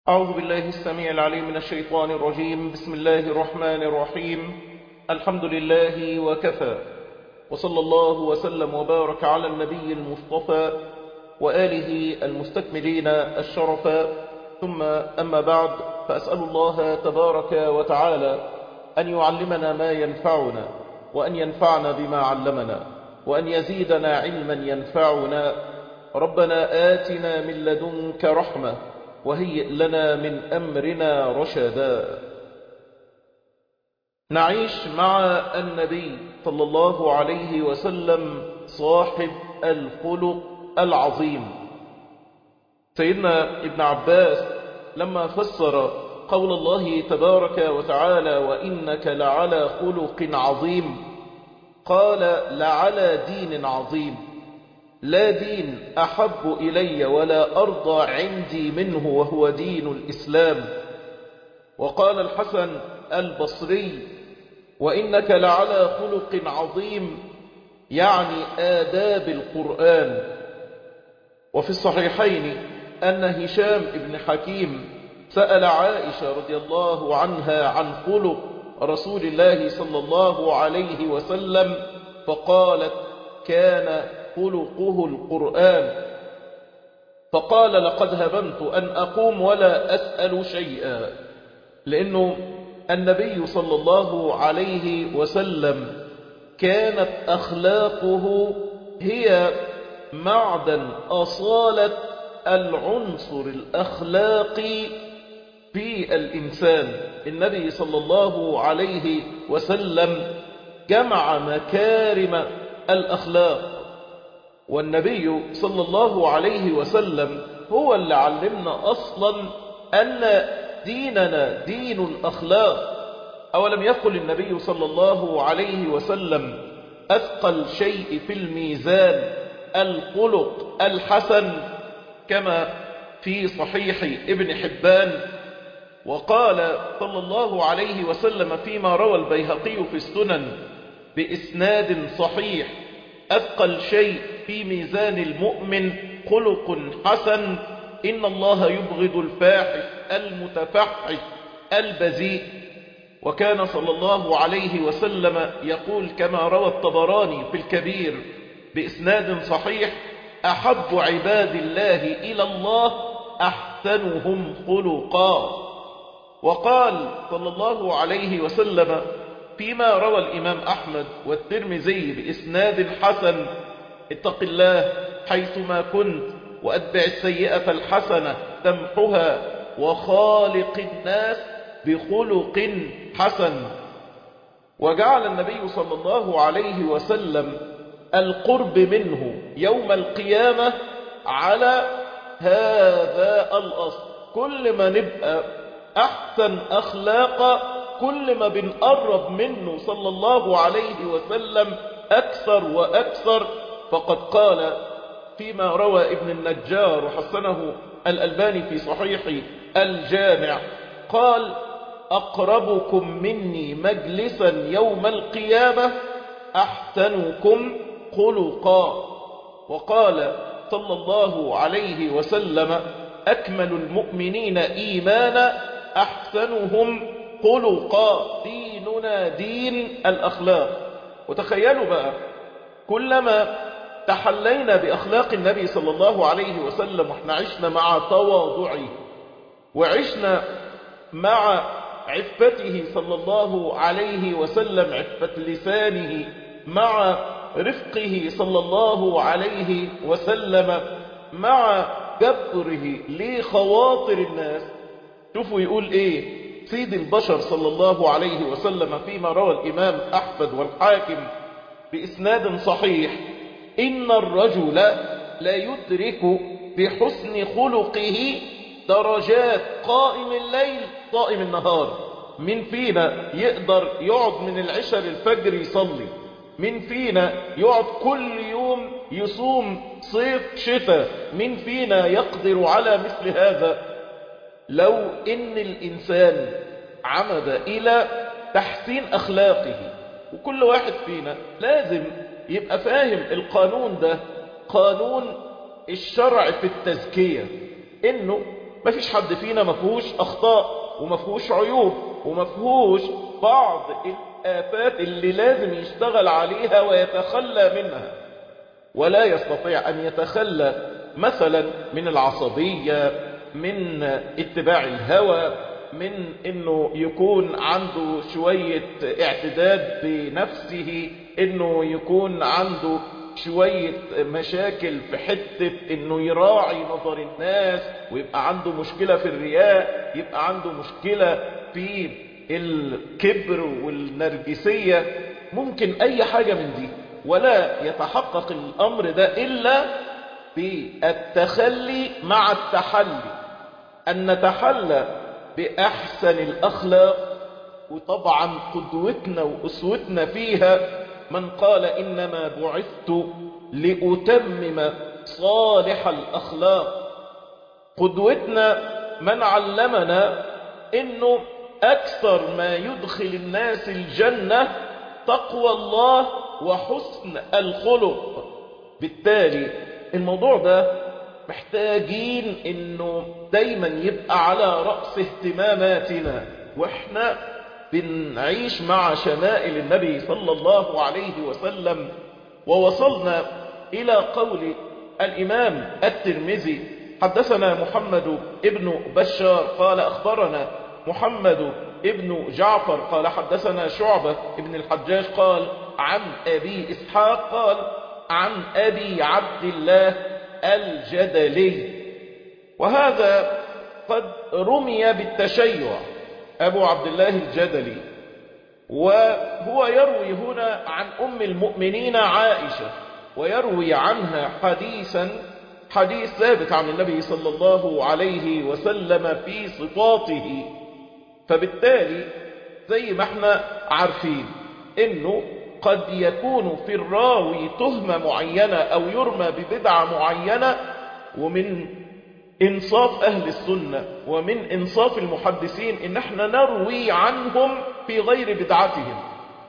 أعوذ بالله السميع العليم من الشيطان الرجيم بسم الله الرحمن الرحيم الحمد لله وكفى وصلى الله وسلم وبارك على النبي المصطفى وآله المستكملين الشرفا ثم أما بعد فأسأل الله تبارك وتعالى أن يعلمنا ما ينفعنا وأن ينفعنا بما علمنا وأن يزيدنا علما ينفعنا ربنا آتنا من لدنك رحمة وهيئ لنا من أمرنا رشدا نعيش مع النبي صلى الله عليه وسلم صاحب الخلق العظيم سيدنا ابن عباس لما فسر قول الله تبارك وتعالى وإنك لعلى خلق عظيم قال لعلى دين عظيم لا دين أحب إلي ولا أرضى عندي منه وهو دين الإسلام وقال الحسن البصري وإنك لعلى خلق عظيم يعني آداب القرآن وفي الصحيحين أن هشام بن حكيم سأل عائشة رضي الله عنها عن خلق رسول الله صلى الله عليه وسلم فقالت كان خلقه القرآن فقال لقد هممت أن أقوم ولا أسأل شيئا لأنه النبي صلى الله عليه وسلم كانت أخلاقه هي معدن أصالة العنصر الأخلاقي في الإنسان النبي صلى الله عليه وسلم جمع مكارم الأخلاق والنبي صلى الله عليه وسلم هو اللي علمنا أصلا أن ديننا دين الأخلاق أولم يقل النبي صلى الله عليه وسلم أثقل شيء في الميزان الخلق الحسن كما في صحيح ابن حبان وقال صلى الله عليه وسلم فيما روى البيهقي في السنن بإسناد صحيح أثقل شيء في ميزان المؤمن خلق حسن إن الله يبغض الفاحش المتفحش البذيء وكان صلى الله عليه وسلم يقول كما روى الطبراني في الكبير بإسناد صحيح أحب عباد الله إلى الله أحسنهم خلقا وقال صلى الله عليه وسلم فيما روى الإمام أحمد والترمذي بإسناد حسن اتق الله حيثما كنت وأتبع السيئة الحسنة تمحها وخالق الناس بخلق حسن وجعل النبي صلى الله عليه وسلم القرب منه يوم القيامة على هذا الأصل كل ما نبقى أحسن أخلاقا كل ما بنقرب منه صلى الله عليه وسلم أكثر وأكثر فقد قال فيما روى ابن النجار وحسنه الألباني في صحيح الجامع قال أقربكم مني مجلسا يوم القيامة أحسنكم خلقا وقال صلى الله عليه وسلم أكمل المؤمنين إيمانا أحسنهم خلقا ديننا دين الأخلاق وتخيلوا بقى كلما تحلينا بأخلاق النبي صلى الله عليه وسلم واحنا عشنا مع تواضعه وعشنا مع عفته صلى الله عليه وسلم عفة لسانه مع رفقه صلى الله عليه وسلم مع جبره لخواطر الناس شوفوا يقول ايه سيد البشر صلى الله عليه وسلم فيما روى الإمام أحمد والحاكم بإسناد صحيح إن الرجل لا يدرك بحسن خلقه درجات قائم الليل قائم النهار من فينا يقدر يقعد من العشاء للفجر يصلي من فينا يقعد كل يوم يصوم صيف شتاء من فينا يقدر على مثل هذا لو ان الانسان عمد الى تحسين اخلاقه وكل واحد فينا لازم يبقى فاهم القانون ده قانون الشرع في التزكية انه مفيش حد فينا مفهوش أخطاء ومفهوش عيوب ومفهوش بعض الآفات اللي لازم يشتغل عليها ويتخلى منها ولا يستطيع أن يتخلى مثلا من العصبية من اتباع الهوى من انه يكون عنده شوية اعتداد بنفسه انه يكون عنده شوية مشاكل في حتة انه يراعي نظر الناس ويبقى عنده مشكلة في الرياء يبقى عنده مشكلة في الكبر والنرجسية ممكن اي حاجة من دي ولا يتحقق الامر ده الا بالتخلي مع التحلي ان نتحلى باحسن الاخلاق وطبعا قدوتنا واسوتنا فيها من قال إنما بعثت لأتمم صالح الأخلاق قدوتنا من علمنا إنه أكثر ما يدخل الناس الجنة تقوى الله وحسن الخلق بالتالي الموضوع ده محتاجين انه دايما يبقى على رأس اهتماماتنا واحنا بنعيش مع شمائل النبي صلى الله عليه وسلم ووصلنا إلى قول الإمام الترمذي حدثنا محمد ابن بشار قال أخبرنا محمد ابن جعفر قال حدثنا شعبة ابن الحجاج قال عن أبي إسحاق قال عن أبي عبد الله الجدلي وهذا قد رمي بالتشيع أبو عبد الله الجدلي وهو يروي هنا عن أم المؤمنين عائشة ويروي عنها حديثا حديث ثابت عن النبي صلى الله عليه وسلم في صفاته فبالتالي زي ما احنا عارفين انه قد يكون في الراوي تهمة معينة او يرمى ببدعة معينة ومن انصاف اهل السنة ومن انصاف المحدثين ان احنا نروي عنهم في غير بدعتهم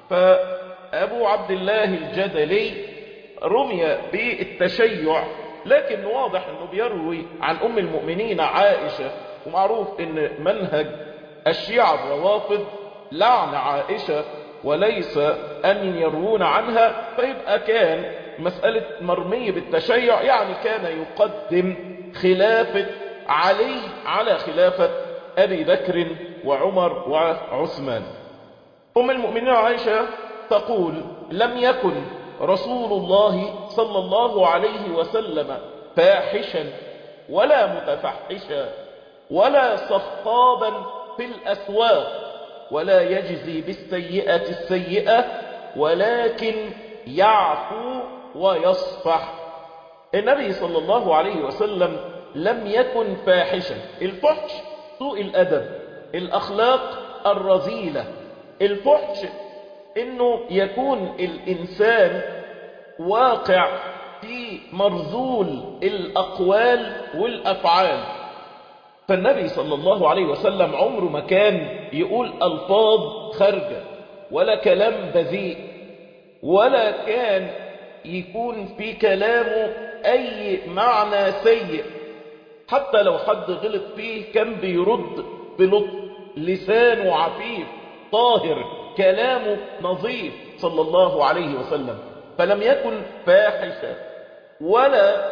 فابو عبد الله الجدلي رمي بالتشيع لكن واضح انه بيروي عن ام المؤمنين عائشة ومعروف ان منهج الشيعة الروافض لعن عائشة وليس ان يروون عنها فيبقى كان مسألة مرمية بالتشيع يعني كان يقدم خلافة علي على خلافة أبي بكر وعمر وعثمان أم المؤمنين عائشة تقول لم يكن رسول الله صلى الله عليه وسلم فاحشا ولا متفحشا ولا صخابا في الأسواق ولا يجزي بالسيئة السيئة ولكن يعفو ويصفح النبي صلى الله عليه وسلم لم يكن فاحشا الفحش سوء الأدب الأخلاق الرذيلة الفحش انه يكون الانسان واقع في مرذول الاقوال والافعال فالنبي صلى الله عليه وسلم عمره ما كان يقول الفاظ خارجه ولا كلام بذيء ولا كان يكون في كلامه اي معنى سيء حتى لو حد غلط فيه كان بيرد بلطف لسانه عفيف طاهر كلامه نظيف صلى الله عليه وسلم فلم يكن فاحشا ولا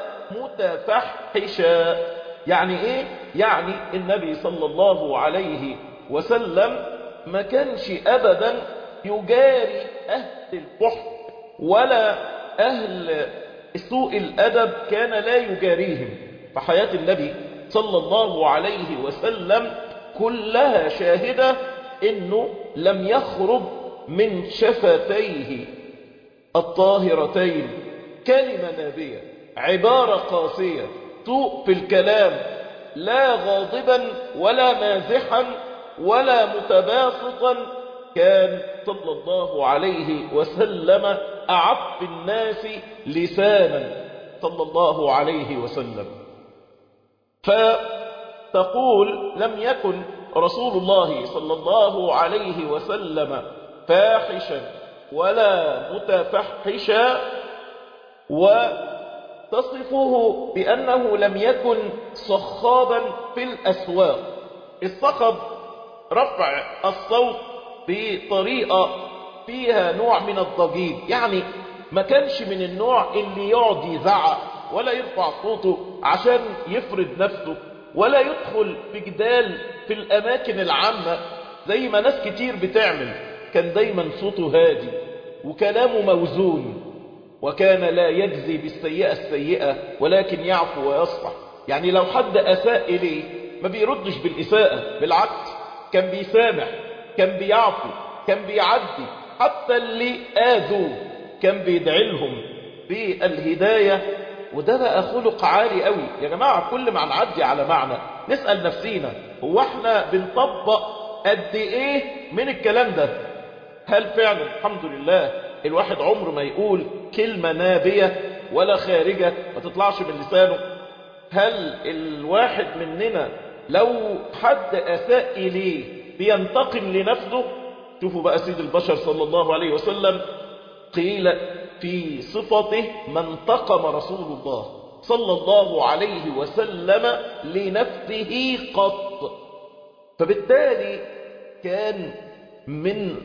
متفحشا يعني ايه يعني النبي صلى الله عليه وسلم ما كانش ابدا يجاري اهل الفحش ولا اهل سوء الادب كان لا يجاريهم فحياة النبي صلى الله عليه وسلم كلها شاهدة انه لم يخرج من شفتيه الطاهرتين كلمة نابية عبارة قاسية سوء في الكلام لا غاضبا ولا مازحا ولا متباسطا كان صلى الله عليه وسلم أعف الناس لسانا صلى الله عليه وسلم فتقول لم يكن رسول الله صلى الله عليه وسلم فاحشا ولا متفحشا تصفه بأنه لم يكن صخابا في الأسواق الصخب رفع الصوت بطريقة فيها نوع من الضجيج يعني ما كانش من النوع اللي يقعد يزعق ولا يرفع صوته عشان يفرض نفسه ولا يدخل في جدال في الأماكن العامة زي ما ناس كتير بتعمل كان دايما صوته هادي وكلامه موزون وكان لا يجزي بالسيئة السيئة ولكن يعفو ويصفح يعني لو حد أساء إليه ما بيردش بالإساءة بالعكس كان بيسامح كان بيعفو كان بيعدي حتى اللي آذوه كان بيدعي لهم بالهداية وده بقى خلق عالي قوي يا جماعة كل ما نعدي على معنى نسأل نفسينا هو احنا بنطبق قد ايه من الكلام ده هل فعلا الحمد لله الواحد عمره ما يقول كلمة نابية ولا خارجة ما تطلعش من لسانه هل الواحد مننا لو حد أساء إليه بينتقم لنفسه شوفوا بقى سيد البشر صلى الله عليه وسلم قيل في صفته ما انتقم رسول الله صلى الله عليه وسلم لنفسه قط فبالتالي كان من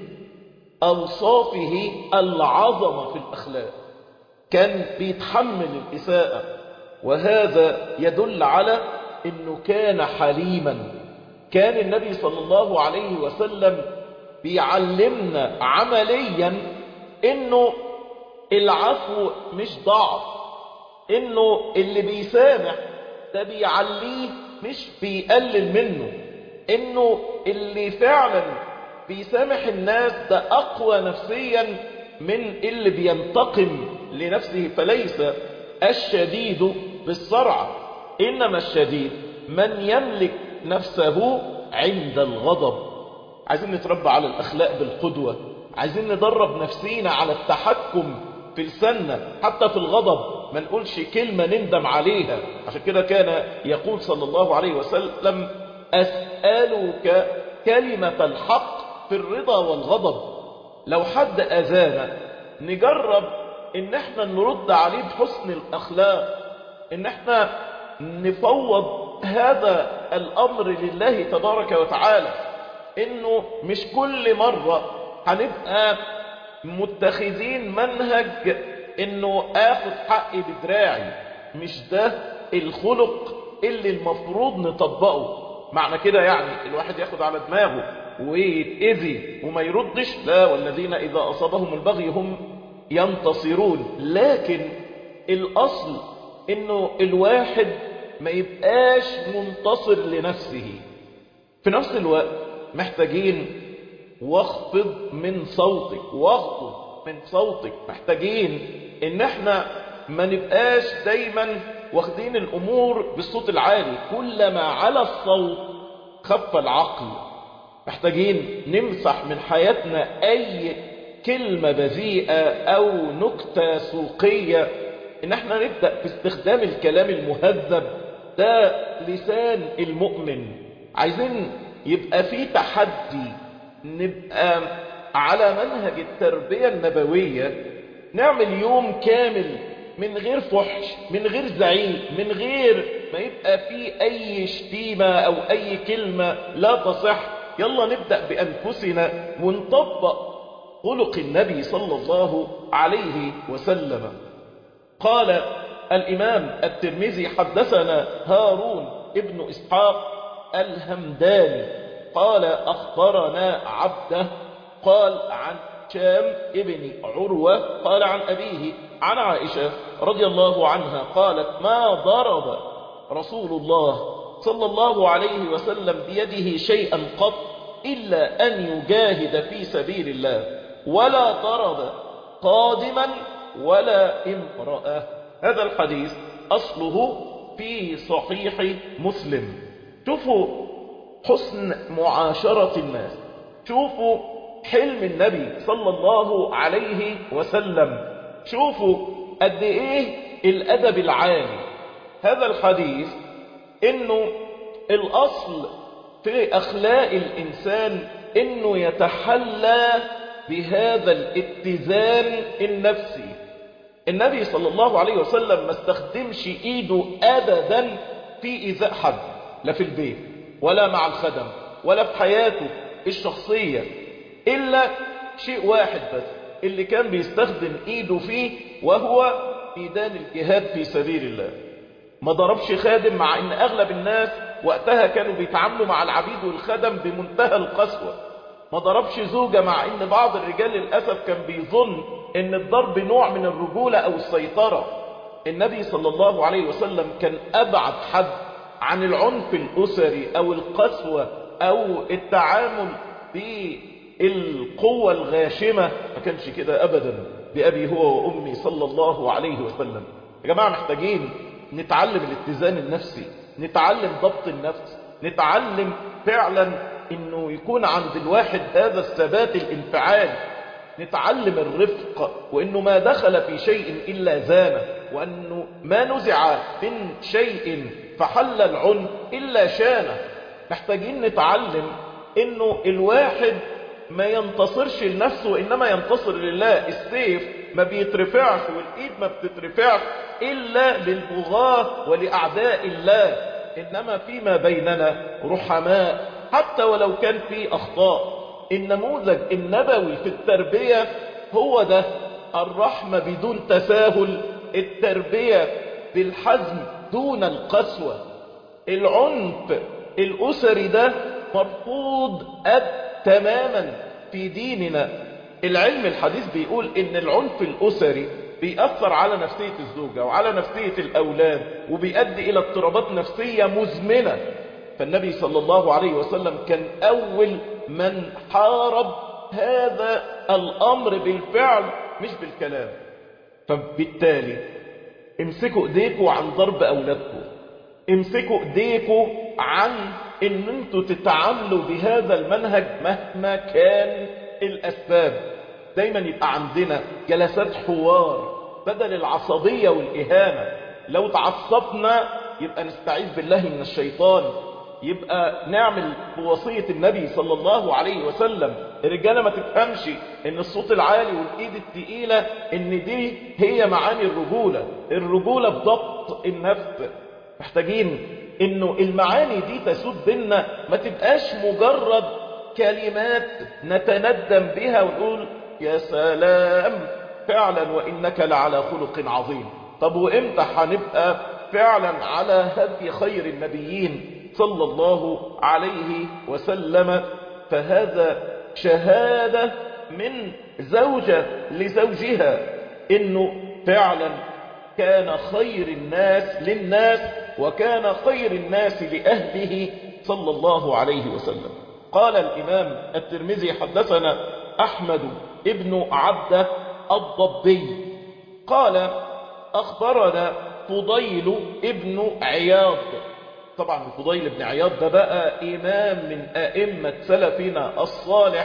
أوصافه العظمة في الأخلاق كان بيتحمل الإساءة وهذا يدل على أنه كان حليما كان النبي صلى الله عليه وسلم بيعلمنا عمليا أنه العفو مش ضعف أنه اللي بيسامح ده بيعليه مش بيقلل منه أنه اللي فعلا بيسامح الناس ده أقوى نفسيا من اللي بينتقم لنفسه فليس الشديد بالصرع إنما الشديد من يملك نفسه عند الغضب عايزين نتربى على الأخلاق بالقدوة عايزين ندرب نفسينا على التحكم في لساننا حتى في الغضب ما نقولش كلمة نندم عليها عشان كده كان يقول صلى الله عليه وسلم أسألك كلمة الحق في الرضا والغضب لو حد أذانا نجرب ان احنا نرد عليه بحسن الاخلاق ان احنا نفوض هذا الامر لله تبارك وتعالى انه مش كل مرة هنبقى متخذين منهج انه اخد حقي بدراعي مش ده الخلق اللي المفروض نطبقه معنى كده يعني الواحد ياخد على دماغه ويتأذي وما يردش لا والذين إذا أصابهم البغي هم ينتصرون لكن الأصل إنه الواحد ما يبقاش منتصر لنفسه في نفس الوقت محتاجين واخفض من صوتك واخفض من صوتك محتاجين ان احنا ما نبقاش دايما واخدين الامور بالصوت العالي كلما على الصوت خف العقل محتاجين نمسح من حياتنا اي كلمة بذيئة او نكتة سوقية ان احنا نبدأ في استخدام الكلام المهذب ده لسان المؤمن عايزين يبقى في تحدي نبقى على منهج التربية النبوية نعمل يوم كامل من غير فحش من غير زعيق من غير ما يبقى في اي شتيمة او اي كلمة لا تصح يلا نبدأ بأنفسنا ونطبق خلق النبي صلى الله عليه وسلم قال الإمام الترمذي حدثنا هارون ابن إسحاق الهمداني قال أخبرنا عبده قال عن شام ابن عروة قال عن أبيه عن عائشة رضي الله عنها قالت ما ضرب رسول الله صلى الله عليه وسلم بيده شيئا قط إلا أن يجاهد في سبيل الله ولا ضرب قادما ولا امرأة هذا الحديث أصله في صحيح مسلم شوفوا حسن معاشرة الناس شوفوا حلم النبي صلى الله عليه وسلم شوفوا قد ايه الادب العالي هذا الحديث انه الاصل في اخلاق الانسان انه يتحلى بهذا الاتزان النفسي النبي صلى الله عليه وسلم ما استخدمش ايده ابدا في ايذاء حد لا في البيت ولا مع الخدم ولا في حياته الشخصية الا شيء واحد بس اللي كان بيستخدم ايده فيه وهو ميدان الجهاد في سبيل الله ما ضربش خادم مع ان اغلب الناس وقتها كانوا بيتعاملوا مع العبيد والخدم بمنتهى القسوة ما ضربش زوجة مع ان بعض الرجال للأسف كان بيظن ان الضرب نوع من الرجولة او السيطرة النبي صلى الله عليه وسلم كان ابعد حد عن العنف الاسري او القسوة او التعامل بالقوة الغاشمة ما كانش كده ابدا بأبي هو وأمي صلى الله عليه وسلم يا جماعة محتاجين نتعلم الاتزان النفسي نتعلم ضبط النفس نتعلم فعلا انه يكون عند الواحد هذا الثبات الانفعالي نتعلم الرفق وانه ما دخل في شيء الا زانه وانه ما نزع من شيء فحل العنف الا شانه محتاجين نتعلم انه الواحد ما ينتصرش لنفسه وانما ينتصر لله السيف ما بيترفعش والايد ما بتترفعش الا للبغاة ولاعداء الله انما فيما بيننا رحماء حتى ولو كان في اخطاء النموذج النبوي في التربية هو ده الرحمة بدون تساهل التربية بالحزم دون القسوة العنف الأسري ده مرفوض أب تماما في ديننا العلم الحديث بيقول ان العنف الأسري بيأثر على نفسية الزوجة وعلى نفسية الأولاد وبيؤدي إلى اضطرابات نفسية مزمنة فالنبي صلى الله عليه وسلم كان أول من حارب هذا الأمر بالفعل مش بالكلام فبالتالي امسكوا ايديكوا عن ضرب أولادكم امسكوا ايديكوا عن ان انتوا تتعاملوا بهذا المنهج مهما كان الأسباب دايما يبقى عندنا جلسات حوار بدل العصبية والإهانة لو تعصبنا يبقى نستعيذ بالله من الشيطان يبقى نعمل بوصية النبي صلى الله عليه وسلم الرجالة ما تفهمش ان الصوت العالي والايد التقيلة ان دي هي معاني الرجولة الرجولة بضبط النفس محتاجين انه المعاني دي تسود بينا ما تبقاش مجرد كلمات نتندم بها ونقول يا سلام فعلا وانك لعلى خلق عظيم طب وامتى هنبقى فعلا على هدي خير النبيين صلى الله عليه وسلم فهذا شهادة من زوجة لزوجها انه فعلا كان خير الناس للناس وكان خير الناس لأهله صلى الله عليه وسلم قال الإمام الترمذي حدثنا أحمد ابن عبد الضبي قال أخبرنا فضيل ابن عياض طبعا الفضيل بن عياض ده بقى إمام من أئمة سلفنا الصالح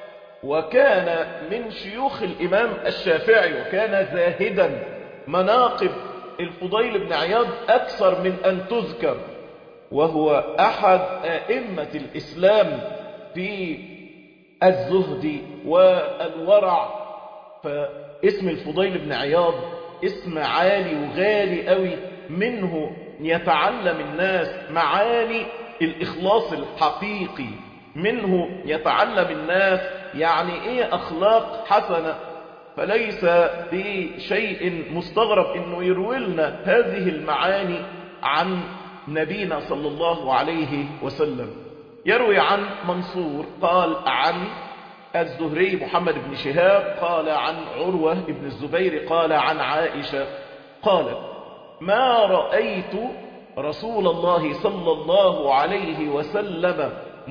وكان من شيوخ الإمام الشافعي وكان زاهدا مناقب الفضيل بن عياض أكثر من أن تذكر وهو أحد أئمة الإسلام في الزهد والورع فاسم الفضيل بن عياض اسم عالي وغالي قوي منه يتعلم الناس معاني الإخلاص الحقيقي منه يتعلم الناس يعني ايه أخلاق حسنة فليس بشيء مستغرب انه يروي لنا هذه المعاني عن نبينا صلى الله عليه وسلم يروي عن منصور قال عن الزهري محمد بن شهاب قال عن عروة بن الزبير قال عن عائشة قالت ما رأيت رسول الله صلى الله عليه وسلم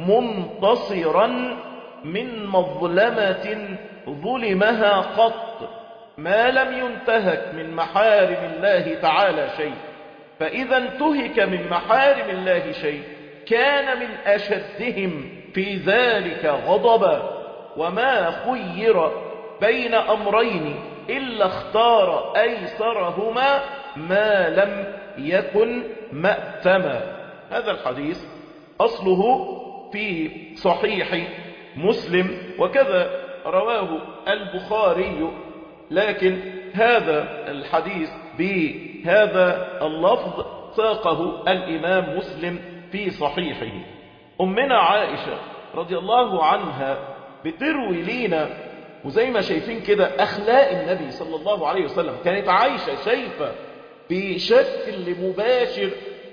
منتصرا من مظلمة ظلمها قط ما لم ينتهك من محارم الله تعالى شيء فإذا انتهك من محارم الله شيء كان من أشدهم في ذلك غضبا وما خير بين أمرين إلا اختار أيسرهما ما لم يكن مأتما هذا الحديث أصله في صحيح مسلم وكذا رواه البخاري لكن هذا الحديث بهذا اللفظ ساقه الإمام مسلم في صحيحه أمنا عائشة رضي الله عنها بتروي لينا وزي ما شايفين كده أخلاق النبي صلى الله عليه وسلم كانت عايشة شايفة بشكل مباشر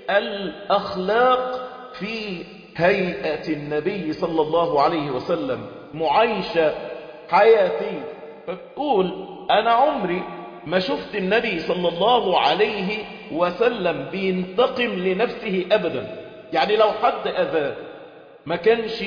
الأخلاق في هيئة النبي صلى الله عليه وسلم معايشة حياتية فبتقول أنا عمري ما شفت النبي صلى الله عليه وسلم بينتقم لنفسه أبدا يعني لو حد أذاه ما كانش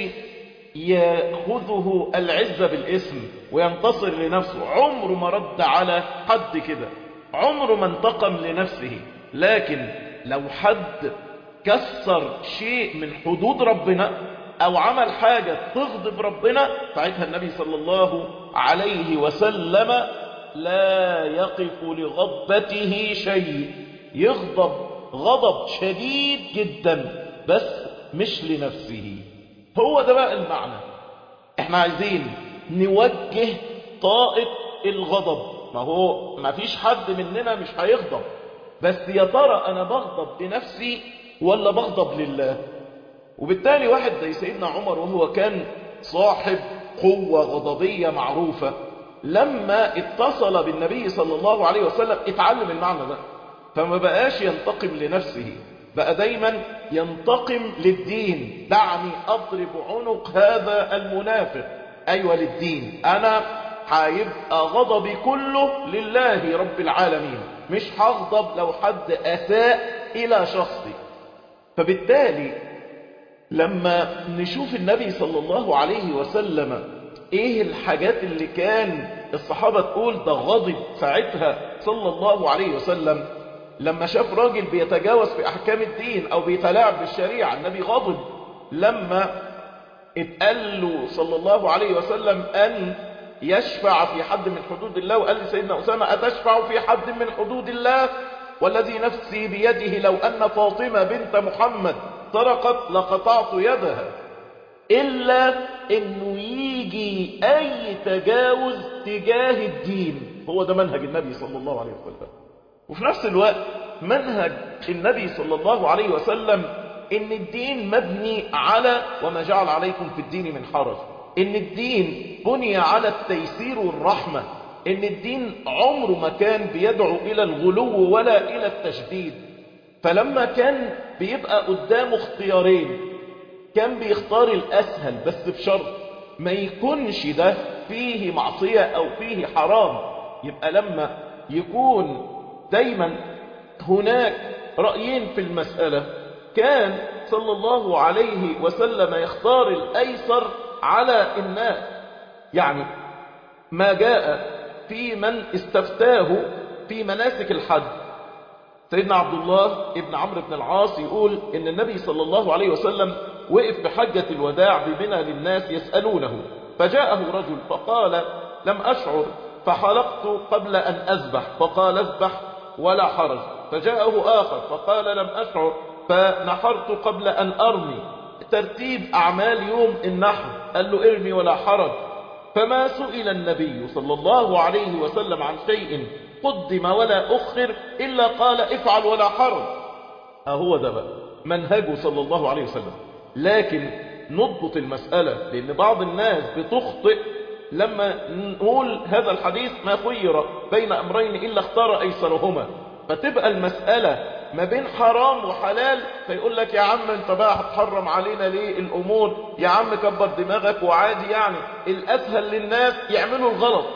يأخذه العزة بالاسم وينتصر لنفسه عمره ما رد على حد كده عمره ما انتقم لنفسه لكن لو حد كسر شيء من حدود ربنا او عمل حاجة تغضب ربنا ساعتها النبي صلى الله عليه وسلم لا يقف لغضبته شيء يغضب غضب شديد جدا بس مش لنفسه هو ده بقى المعنى احنا عايزين نوجه طاقة الغضب ما هو ما فيش حد مننا مش هيغضب بس يا ترى انا بغضب لنفسي ولا بغضب لله وبالتالي واحد زي سيدنا عمر وهو كان صاحب قوة غضبية معروفة لما اتصل بالنبي صلى الله عليه وسلم اتعلم المعنى ده فما بقاش ينتقم لنفسه بقى دايما ينتقم للدين دعني اضرب عنق هذا المنافق ايوه للدين انا هيبقى غضبي كله لله رب العالمين مش هغضب لو حد اساء الى شخصي فبالتالي لما نشوف النبي صلى الله عليه وسلم ايه الحاجات اللي كان الصحابة تقول ده غضب ساعتها صلى الله عليه وسلم لما شاف راجل بيتجاوز في احكام الدين او بيتلاعب بالشريعة النبي غضب لما اتقال له صلى الله عليه وسلم ان يشفع في حد من حدود الله وقال لسيدنا أسامة أتشفع في حد من حدود الله والذي نفسي بيده لو أن فاطمة بنت محمد سرقت لقطعت يدها إلا أنه يجي أي تجاوز تجاه الدين هو ده منهج النبي صلى الله عليه وسلم وفي نفس الوقت منهج النبي صلى الله عليه وسلم ان الدين مبني على وما جعل عليكم في الدين من حرج ان الدين بني على التيسير والرحمة ان الدين عمره ما كان بيدعو الى الغلو ولا الى التشديد فلما كان بيبقى قدامه اختيارين كان بيختار الاسهل بس بشرط ما يكونش ده فيه معصية او فيه حرام يبقى لما يكون دايما هناك رأيين في المسألة كان صلى الله عليه وسلم يختار الأيسر على الناس يعني ما جاء في من استفتاه في مناسك الحج سيدنا عبد الله ابن عمرو بن العاص يقول ان النبي صلى الله عليه وسلم وقف بحجة الوداع بمنى للناس يسألونه فجاءه رجل فقال لم أشعر فحلقت قبل أن أذبح فقال اذبح ولا حرج فجاءه آخر فقال لم أشعر فنحرت قبل أن أرمي ترتيب أعمال يوم النحر قال له ارمي ولا حرج فما سئل النبي صلى الله عليه وسلم عن شيء قدم ولا أخر إلا قال افعل ولا حرج أهو ده بقى منهجه صلى الله عليه وسلم لكن نضبط المسألة لأن بعض الناس بتخطئ لما نقول هذا الحديث ما خير بين أمرين إلا اختار أيسرهما فتبقى المسألة ما بين حرام وحلال فيقول لك يا عم انت بقى هتحرم علينا ليه الامور يا عم كبر دماغك وعادي يعني الاسهل للناس يعملوا الغلط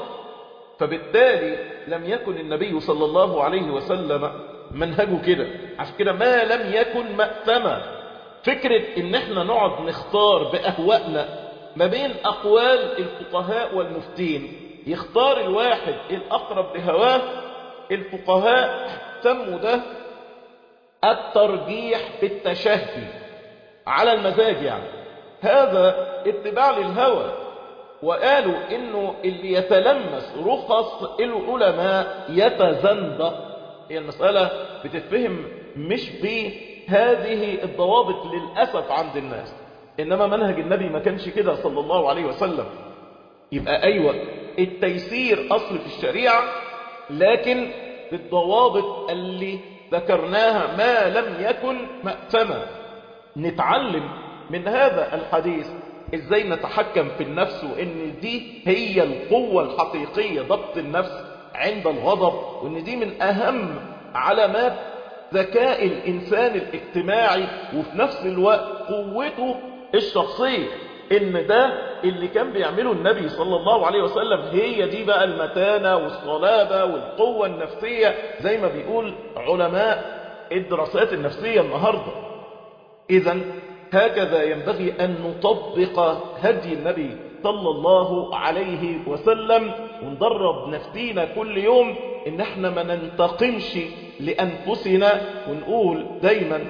فبالتالي لم يكن النبي صلى الله عليه وسلم منهجه كده عشان كده ما لم يكن مأثما فكرة ان احنا نقعد نختار بأهوائنا ما بين اقوال الفقهاء والمفتين يختار الواحد الاقرب لهواه الفقهاء سموا ده الترجيح بالتشهي على المزاج يعني هذا اتباع للهوى وقالوا انه اللي يتلمس رخص العلماء يتزندق هي المسألة بتتفهم مش بهذه الضوابط للأسف عند الناس إنما منهج النبي ما كانش كده صلى الله عليه وسلم يبقى أيوة التيسير أصل في الشريعة لكن بالضوابط اللي ذكرناها ما لم يكن مأثما نتعلم من هذا الحديث ازاي نتحكم في النفس وان دي هي القوة الحقيقية ضبط النفس عند الغضب وان دي من اهم علامات ذكاء الانسان الاجتماعي وفي نفس الوقت قوته الشخصية ان ده اللي كان بيعمله النبي صلى الله عليه وسلم هي دي بقى المتانة والصلابة والقوة النفسية زي ما بيقول علماء الدراسات النفسية النهاردة اذا هكذا ينبغي أن نطبق هدي النبي صلى الله عليه وسلم وندرب نفسينا كل يوم ان احنا ما ننتقمش لأنفسنا ونقول دايما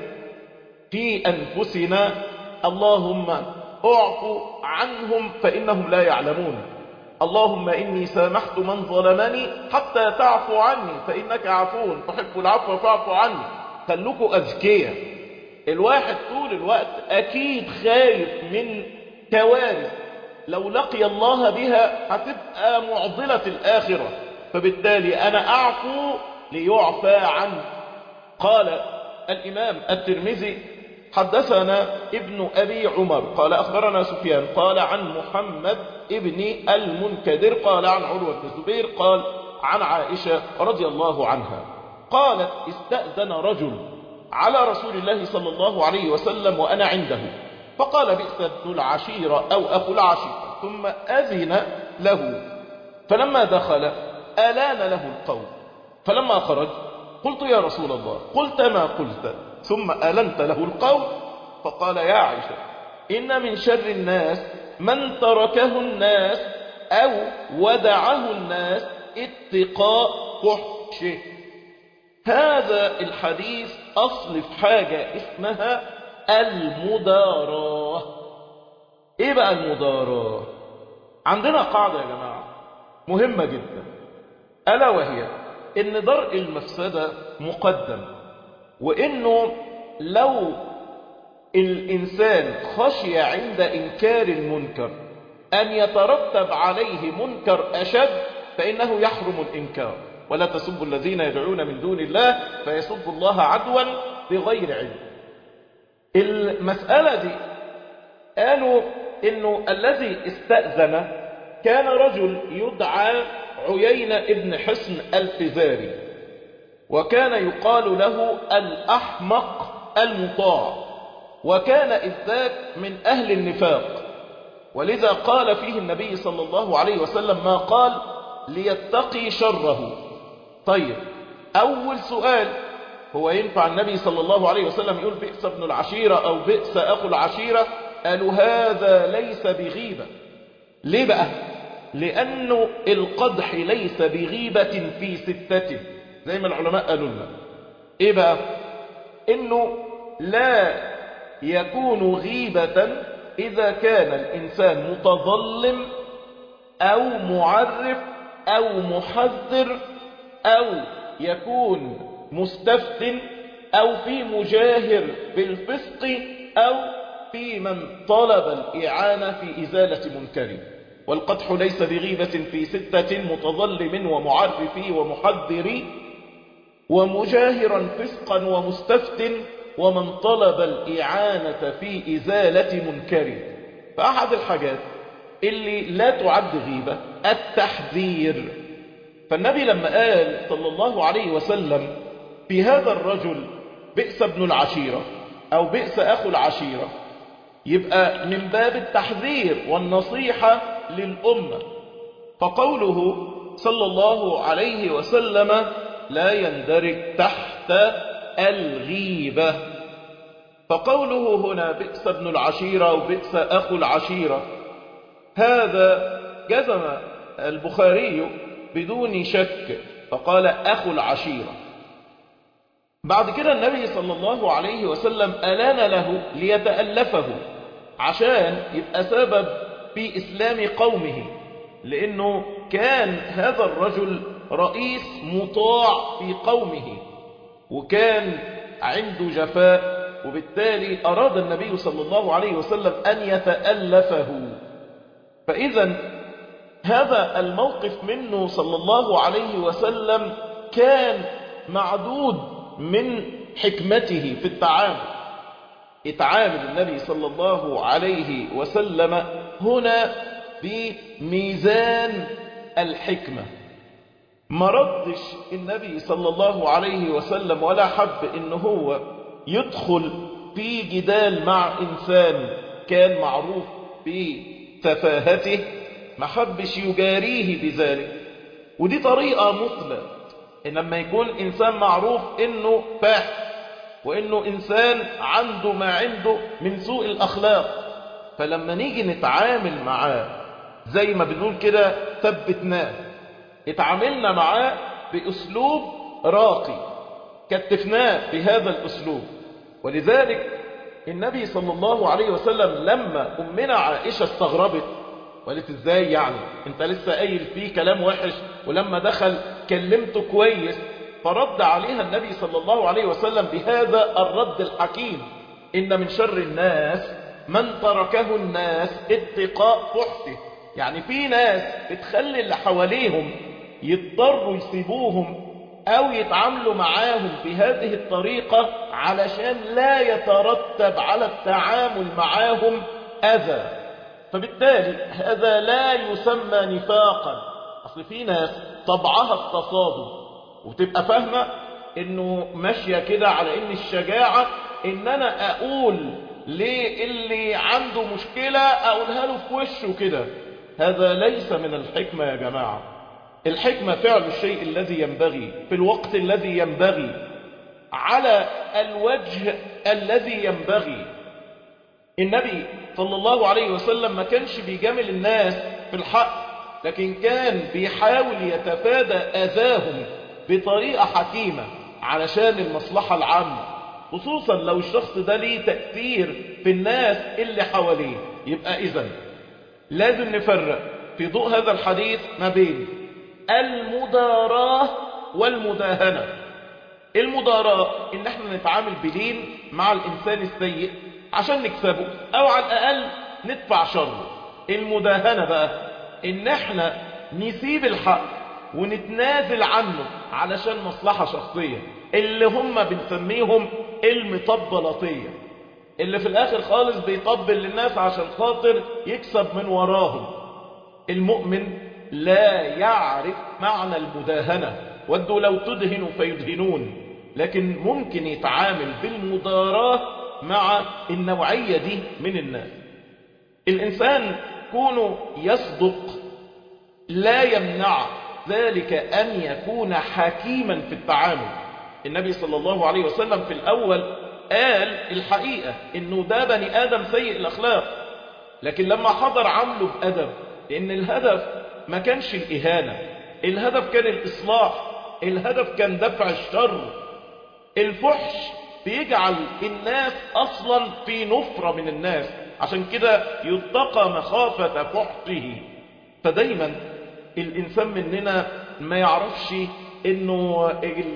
في أنفسنا اللهم اعفو عنهم فإنهم لا يعلمون اللهم إني سامحت من ظلمني حتى تعفو عني فإنك عفو تحب العفو فاعفو عني خلوكوا أذكياء الواحد طول الوقت أكيد خايف من كوارث لو لقي الله بها هتبقى معضلة الآخرة فبالتالي أنا أعفو ليعفى عنه قال الإمام الترمذي حدثنا ابن أبي عمر قال أخبرنا سفيان قال عن محمد ابن المنكدر قال عن عروة بن الزبير قال عن عائشة رضي الله عنها قالت استأذن رجل على رسول الله صلى الله عليه وسلم وأنا عنده فقال بئس ابن العشيرة أو أخو العشيرة ثم أذن له فلما دخل ألان له القول فلما خرج قلت يا رسول الله قلت ما قلت ثم ألنت له القول فقال يا عائشة إن من شر الناس من تركه الناس أو ودعه الناس اتقاء فحشه هذا الحديث أصل في حاجة اسمها المداراة ايه بقى المداراة عندنا قاعدة يا جماعة مهمة جدا ألا وهي ان درء المفسدة مقدم وانه لو الانسان خشي عند انكار المنكر ان يترتب عليه منكر اشد فانه يحرم الانكار ولا تسبوا الذين يدعون من دون الله فيسبوا الله عدوا بغير علم المسألة دي قالوا انه الذي استأذن كان رجل يدعى عيينة ابن حسن الفزاري وكان يقال له الأحمق المطاع وكان إذ ذاك من أهل النفاق ولذا قال فيه النبي صلى الله عليه وسلم ما قال ليتقي شره طيب أول سؤال هو ينفع النبي صلى الله عليه وسلم يقول بئس ابن العشيرة أو بئس أخو العشيرة قالوا هذا ليس بغيبة ليه بقى لأنه القدح ليس بغيبة في ستة زي ما العلماء قالوا لنا ايه بقى انه لا يكون غيبة اذا كان الانسان متظلم او معرف او محذر او يكون مستفت او في مجاهر بالفسق او في من طلب الاعانة في ازالة منكر والقدح ليس بغيبة في ستة متظلم ومعرف ومحذر ومجاهرا فسقا ومستفت ومن طلب الإعانة في إزالة منكر فأحد الحاجات اللي لا تعد غيبة التحذير فالنبي لما قال صلى الله عليه وسلم في هذا الرجل بئس ابن العشيرة أو بئس أخو العشيرة يبقى من باب التحذير والنصيحة للأمة فقوله صلى الله عليه وسلم لا يندرج تحت الغيبة فقوله هنا بئس ابن العشيرة وبئس أخو العشيرة هذا جزم البخاري بدون شك فقال أخو العشيرة بعد كده النبي صلى الله عليه وسلم ألان له ليتألفه عشان يبقى سبب في إسلام قومه لأنه كان هذا الرجل رئيس مطاع في قومه وكان عنده جفاء وبالتالي أراد النبي صلى الله عليه وسلم أن يتألفه فإذا هذا الموقف منه صلى الله عليه وسلم كان معدود من حكمته في التعامل اتعامل النبي صلى الله عليه وسلم هنا بميزان الحكمة ما ردش النبي صلى الله عليه وسلم ولا حب ان هو يدخل في جدال مع انسان كان معروف بتفاهته ما حبش يجاريه بذلك ودي طريقة مثلى إن لما يكون إنسان معروف إنه فاحش وإنه إنسان عنده ما عنده من سوء الأخلاق فلما نيجي نتعامل معاه زي ما بنقول كده ثبتناه اتعاملنا معاه بأسلوب راقي كتفناه بهذا الأسلوب ولذلك النبي صلى الله عليه وسلم لما أمنا عائشة استغربت وقالت ازاي يعني انت لسه قايل فيه كلام وحش ولما دخل كلمته كويس فرد عليها النبي صلى الله عليه وسلم بهذا الرد الحكيم إن من شر الناس من تركه الناس اتقاء فحشه يعني في ناس بتخلي اللي حواليهم يضطروا يسيبوهم أو يتعاملوا معاهم بهذه الطريقة علشان لا يترتب على التعامل معاهم أذى فبالتالي هذا لا يسمى نفاقا أصل في ناس طبعها التصادم وتبقى فاهمة انه ماشية كده على ان الشجاعة ان انا اقول للي عنده مشكلة اقولها له في وشه كده هذا ليس من الحكمة يا جماعة الحكمة فعل الشيء الذي ينبغي في الوقت الذي ينبغي على الوجه الذي ينبغي النبي صلى الله عليه وسلم ما كانش بيجامل الناس في الحق لكن كان بيحاول يتفادى أذاهم بطريقة حكيمة علشان المصلحة العامة خصوصا لو الشخص ده ليه تأثير في الناس اللي حواليه يبقى إذن لازم نفرق في ضوء هذا الحديث ما بين المداراة والمداهنة المداراة ان احنا نتعامل بلين مع الانسان السيء عشان نكسبه او على الاقل ندفع شره المداهنة بقى ان احنا نسيب الحق ونتنازل عنه علشان مصلحة شخصية اللي هم بنسميهم المطبلاتية اللي في الاخر خالص بيطبل للناس عشان خاطر يكسب من وراهم المؤمن لا يعرف معنى المداهنة ودوا لو تدهنوا فيدهنون لكن ممكن يتعامل بالمداراة مع النوعية دي من الناس الإنسان كونه يصدق لا يمنع ذلك أن يكون حكيما في التعامل النبي صلى الله عليه وسلم في الأول قال الحقيقة إنه ده بني آدم سيء الأخلاق لكن لما حضر عمله بأدب لأن الهدف ما كانش الإهانة الهدف كان الإصلاح الهدف كان دفع الشر الفحش بيجعل الناس أصلا في نفرة من الناس عشان كده يتقى مخافة فحشه فدايما الإنسان مننا ما يعرفش إنه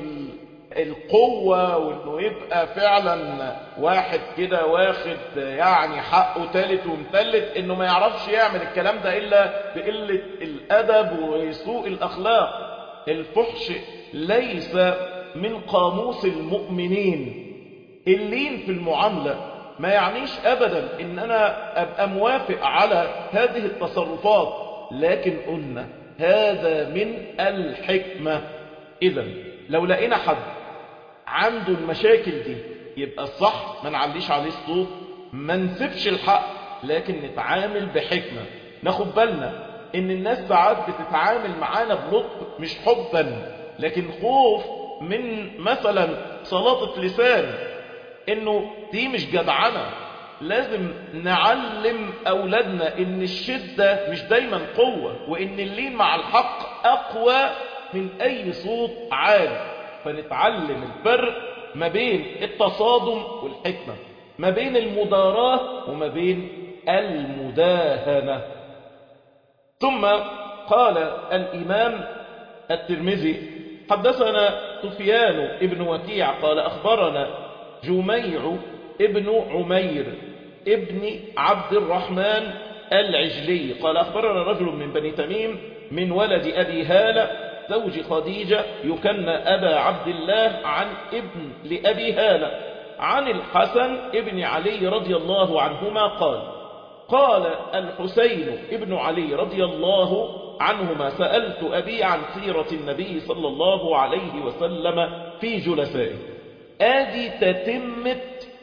القوة وإنه يبقى فعلا واحد كده واخد يعني حقه تالت ومتلت إنه ما يعرفش يعمل الكلام ده إلا بقلة الأدب وسوء الأخلاق الفحش ليس من قاموس المؤمنين اللين في المعاملة ما يعنيش أبدا إن أنا أبقى موافق على هذه التصرفات لكن قلنا هذا من الحكمة إذا لو لقينا حد عنده المشاكل دي يبقى الصح ما نعليش عليه الصوت ما نسيبش الحق لكن نتعامل بحكمة ناخد بالنا ان الناس ساعات بتتعامل معانا بلطف مش حبا لكن خوف من مثلا سلاطة لسان انه دي مش جدعنة لازم نعلم اولادنا ان الشدة مش دايما قوة وان اللين مع الحق اقوى من اي صوت عالي فنتعلم الفرق ما بين التصادم والحكمة ما بين المداراة وما بين المداهنة ثم قال الإمام الترمذي حدثنا سفيان ابن وكيع قال أخبرنا جميع ابن عمير ابن عبد الرحمن العجلي قال أخبرنا رجل من بني تميم من ولد أبي هالة زوج خديجة يكن أبا عبد الله عن ابن لأبي هالة عن الحسن ابن علي رضي الله عنهما قال قال الحسين ابن علي رضي الله عنهما سألت أبي عن سيرة النبي صلى الله عليه وسلم في جلسائه آدي تتمة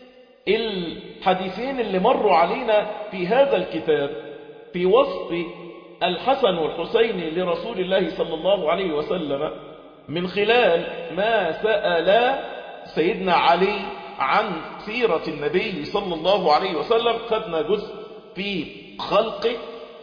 الحديثين اللي مروا علينا في هذا الكتاب في وصف الحسن والحسين لرسول الله صلى الله عليه وسلم من خلال ما سأل سيدنا علي عن سيرة النبي صلى الله عليه وسلم خدنا جزء في خلقه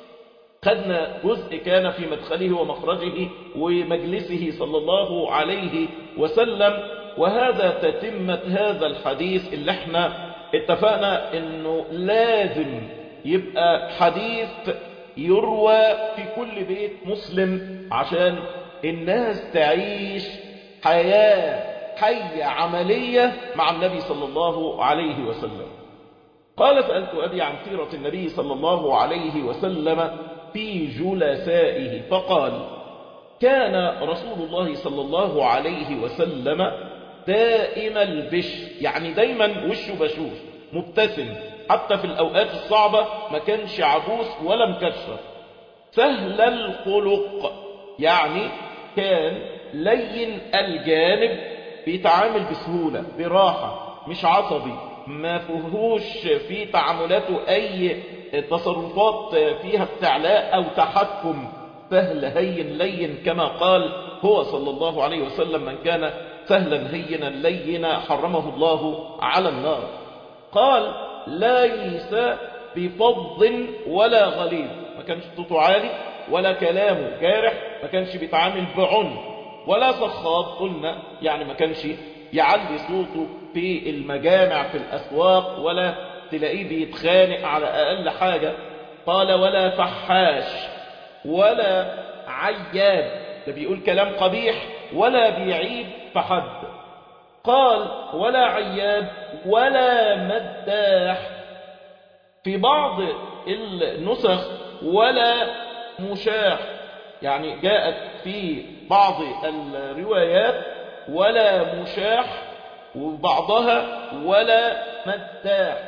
خدنا جزء كان في مدخله ومخرجه ومجلسه صلى الله عليه وسلم وهذا تتمة هذا الحديث اللي احنا اتفقنا انه لازم يبقى حديث يروى في كل بيت مسلم عشان الناس تعيش حياة حية عملية مع النبي صلى الله عليه وسلم قال سألت أبي عن سيرة النبي صلى الله عليه وسلم في جلسائه فقال كان رسول الله صلى الله عليه وسلم دائم البش يعني دايما وشه بشوش مبتسم حتى في الأوقات الصعبة ما كانش عبوس ولا مكشر سهل الخلق يعني كان لين الجانب بيتعامل بسهولة براحة مش عصبي ما فيهوش في تعاملاته أي تصرفات فيها استعلاء أو تحكم سهل هين لين كما قال هو صلى الله عليه وسلم من كان سهلا هينا لينا حرمه الله على النار قال ليس بفض ولا غليظ ما كانش صوته عالي ولا كلامه جارح ما كانش بيتعامل بعنف ولا صخاب قلنا يعني ما كانش يعلي صوته في المجامع في الأسواق ولا تلاقيه بيتخانق على أقل حاجة قال ولا فحاش ولا عياب ده بيقول كلام قبيح ولا بيعيب فحد قال ولا عياب ولا مداح في بعض النسخ ولا مشاح يعني جاءت في بعض الروايات ولا مشاح وبعضها ولا مداح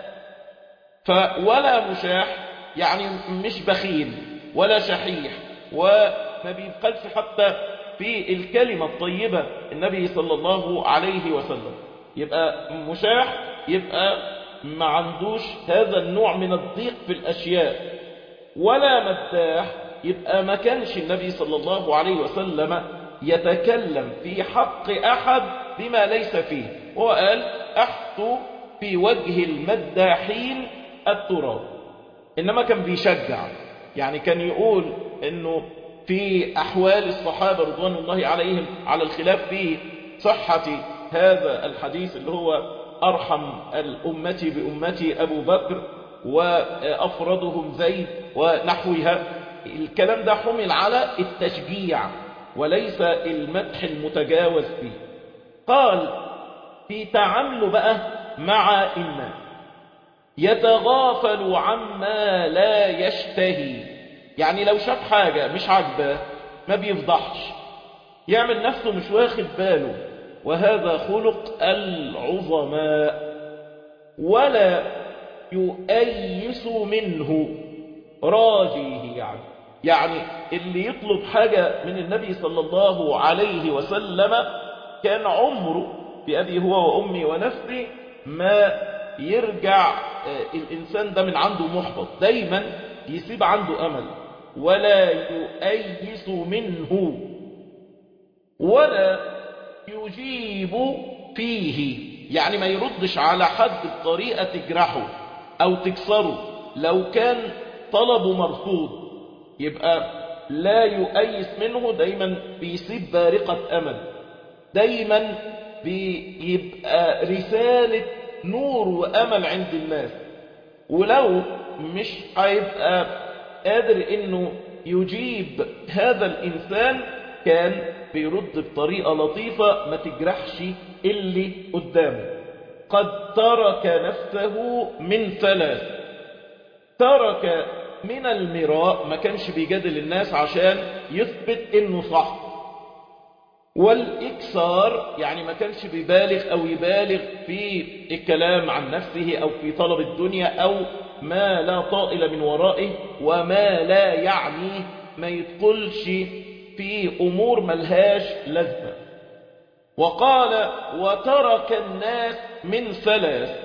فولا مشاح يعني مش بخيل ولا شحيح وما بيبقلش حتى في الكلمة الطيبة النبي صلى الله عليه وسلم يبقى مشاح يبقى ما عندوش هذا النوع من الضيق في الأشياء ولا مداح يبقى ما كانش النبي صلى الله عليه وسلم يتكلم في حق أحد بما ليس فيه هو قال أحطوا في وجه المداحين التراب إنما كان بيشجع يعني كان يقول إنه في أحوال الصحابة رضوان الله عليهم على الخلاف في صحة هذا الحديث اللي هو أرحم الأمة بأمتي أبو بكر وأفردهم زيد ونحوها الكلام ده حمل على التشجيع وليس المدح المتجاوز فيه قال في تعامله بقى مع الناس يتغافل عما لا يشتهي يعني لو شاف حاجة مش عاجباه ما بيفضحش يعمل نفسه مش واخد باله وهذا خلق العظماء ولا يؤيس منه راجيه يعني يعني اللي يطلب حاجة من النبي صلى الله عليه وسلم كان عمره بأبي هو وأمي ونفسي ما يرجع الإنسان ده من عنده محبط دايما يسيب عنده أمل ولا يؤيس منه ولا يجيب فيه يعني ما يردش على حد بطريقة تجرحه أو تكسره لو كان طلبه مرفوض يبقى لا يؤيس منه دايما بيسيب بارقة أمل دايما بيبقى رسالة نور وأمل عند الناس ولو مش هيبقى قادر انه يجيب هذا الانسان كان بيرد بطريقة لطيفة ما تجرحش اللي قدامه قد ترك نفسه من ثلاث ترك من المراء ما كانش بيجادل الناس عشان يثبت انه صح والإكسار يعني ما كانش بيبالغ أو يبالغ في الكلام عن نفسه أو في طلب الدنيا أو ما لا طائل من ورائه وما لا يعنيه ما يدخلش في أمور ملهاش لازمة وقال وترك الناس من ثلاث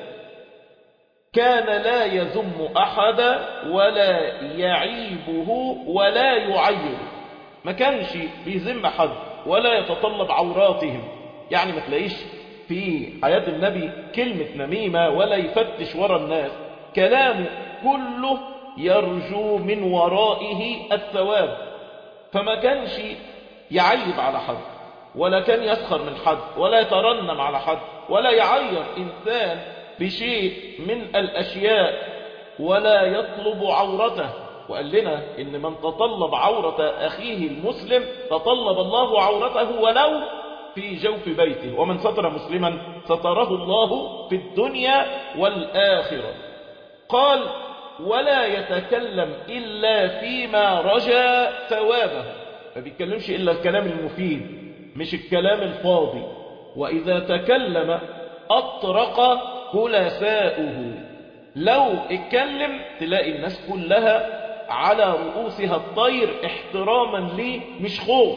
كان لا يذم أحدا ولا يعيبه ولا يعيره ما كانش بيذم حد ولا يتطلب عوراتهم يعني ما تلاقيش في حياة النبي كلمة نميمة ولا يفتش ورا الناس كلامه كله يرجو من ورائه الثواب فما كانش يعيب على حد ولا كان يسخر من حد ولا يترنم على حد ولا يعير إنسان بشيء من الأشياء ولا يطلب عورته وقال لنا إن من تطلب عورة أخيه المسلم تطلب الله عورته ولو في جوف بيته ومن ستر مسلما ستره الله في الدنيا والآخرة قال ولا يتكلم إلا فيما رجا ثوابه ما بيتكلمش إلا الكلام المفيد مش الكلام الفاضي وإذا تكلم أطرق خلفاؤه لو اتكلم تلاقي الناس كلها على رؤوسها الطير احتراما ليه مش خوف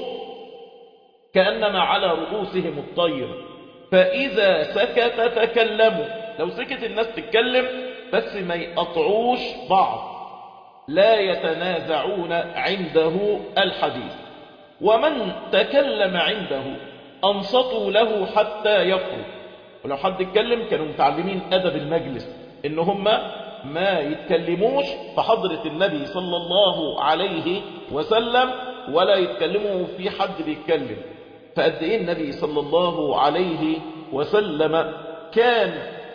كأنما على رؤوسهم الطير فإذا سكت تكلموا لو سكت الناس تتكلم بس ما يقطعوش بعض لا يتنازعون عنده الحديث ومن تكلم عنده أنصتوا له حتى يفرغ ولو حد اتكلم كانوا متعلمين أدب المجلس إن هم ما يتكلموش في حضرة النبي صلى الله عليه وسلم ولا يتكلموا في حد بيتكلم فقد ايه النبي صلى الله عليه وسلم كان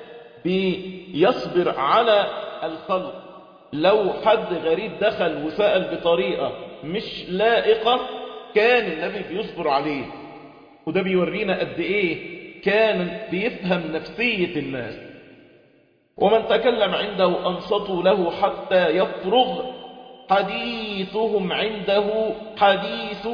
بيصبر على الخلق لو حد غريب دخل وسأل بطريقة مش لائقة كان النبي بيصبر عليه وده بيورينا قد ايه كان بيفهم نفسية الناس ومن تكلم عنده أنصتوا له حتى يفرغ حديثهم عنده حديث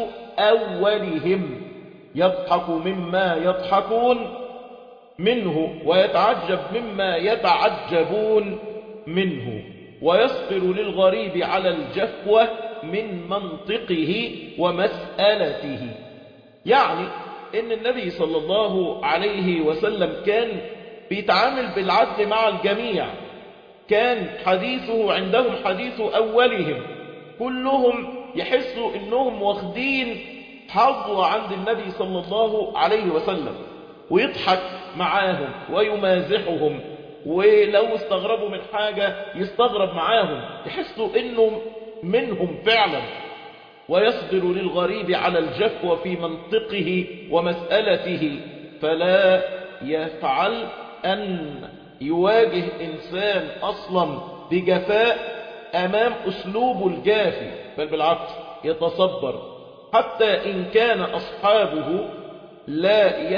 أولهم يضحك مما يضحكون منه ويتعجب مما يتعجبون منه ويصبر للغريب على الجفوة من منطقه ومسألته يعني ان النبي صلى الله عليه وسلم كان بيتعامل بالعدل مع الجميع كان حديثه عندهم حديث أولهم كلهم يحسوا انهم واخدين حظوة عند النبي صلى الله عليه وسلم ويضحك معاهم ويمازحهم ولو استغربوا من حاجة يستغرب معاهم يحسوا انه منهم فعلا ويصبر للغريب على الجفوة في منطقه ومسألته فلا يفعل أن يواجه إنسان أصلا بجفاء أمام أسلوبه الجافي بل بالعكس يتصبر حتى إن كان أصحابه لا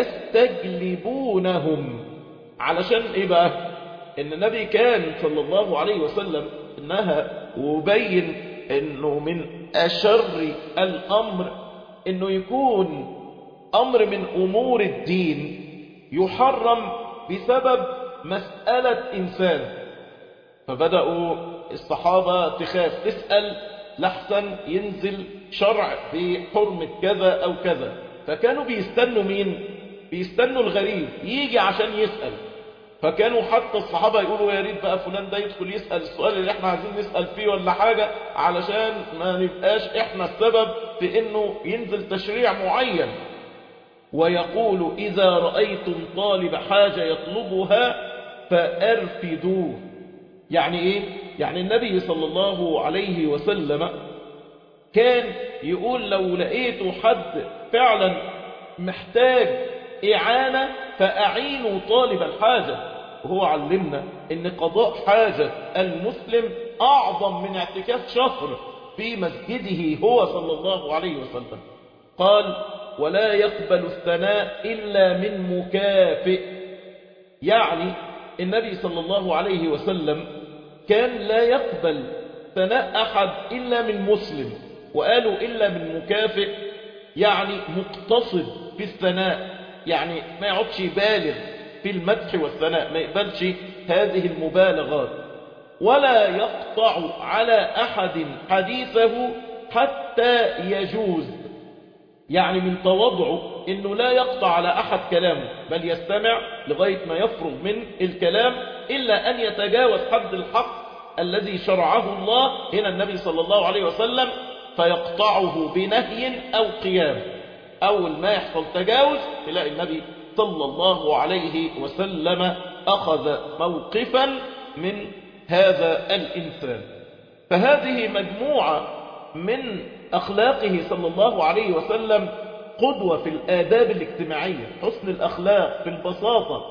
يستجلبونهم علشان إيه بقى إن النبي كان صلى الله عليه وسلم إنها وبين إنه من أشر الأمر إنه يكون أمر من أمور الدين يحرم بسبب مسألة إنسان فبدأوا الصحابة تخاف تسأل لحسن ينزل شرع بحرمة كذا أو كذا فكانوا بيستنوا مين بيستنوا الغريب يجي عشان يسأل فكانوا حتى الصحابة يقولوا يا ريت بقى فلان ده يدخل يسأل السؤال اللي احنا عايزين نسأل فيه ولا حاجة علشان ما نبقاش احنا السبب في انه ينزل تشريع معين ويقول إذا رأيتم طالب حاجة يطلبها فأرفدوه يعني إيه؟ يعني النبي صلى الله عليه وسلم كان يقول لو لقيتوا حد فعلا محتاج إعانة فأعينوا طالب الحاجة وهو علمنا ان قضاء حاجة المسلم أعظم من اعتكاف شهر في مسجده هو صلى الله عليه وسلم قال ولا يقبل الثناء إلا من مكافئ يعني النبي صلى الله عليه وسلم كان لا يقبل ثناء أحد إلا من مسلم وقالوا إلا من مكافئ يعني مقتصد في الثناء يعني ما يقعدش يبالغ في المدح والثناء ما يقبلش هذه المبالغات ولا يقطع على أحد حديثه حتى يجوز يعني من تواضعه انه لا يقطع على احد كلامه بل يستمع لغاية ما يفرغ من الكلام الا ان يتجاوز حد الحق الذي شرعه الله هنا النبي صلى الله عليه وسلم فيقطعه بنهي او قيام اول ما يحصل تجاوز تلاقي النبي صلى الله عليه وسلم اخذ موقفا من هذا الانسان فهذه مجموعة من أخلاقه صلى الله عليه وسلم قدوة في الآداب الاجتماعية حسن الأخلاق في البساطة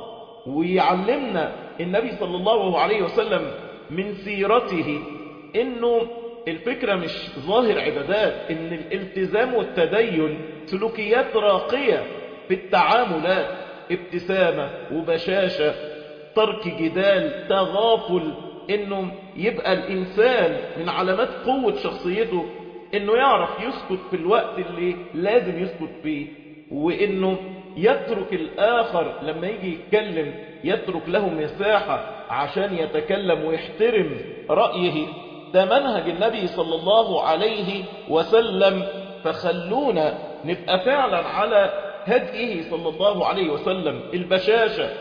ويعلمنا النبي صلى الله عليه وسلم من سيرته إنه الفكرة مش ظاهر عبادات إن الالتزام والتدين سلوكيات راقية في التعاملات ابتسامة وبشاشة ترك جدال تغافل انه يبقى الانسان من علامات قوة شخصيته انه يعرف يسكت في الوقت اللي لازم يسكت فيه وانه يترك الاخر لما يجي يتكلم يترك له مساحة عشان يتكلم ويحترم رأيه ده منهج النبي صلى الله عليه وسلم فخلونا نبقى فعلا على هديه صلى الله عليه وسلم البشاشة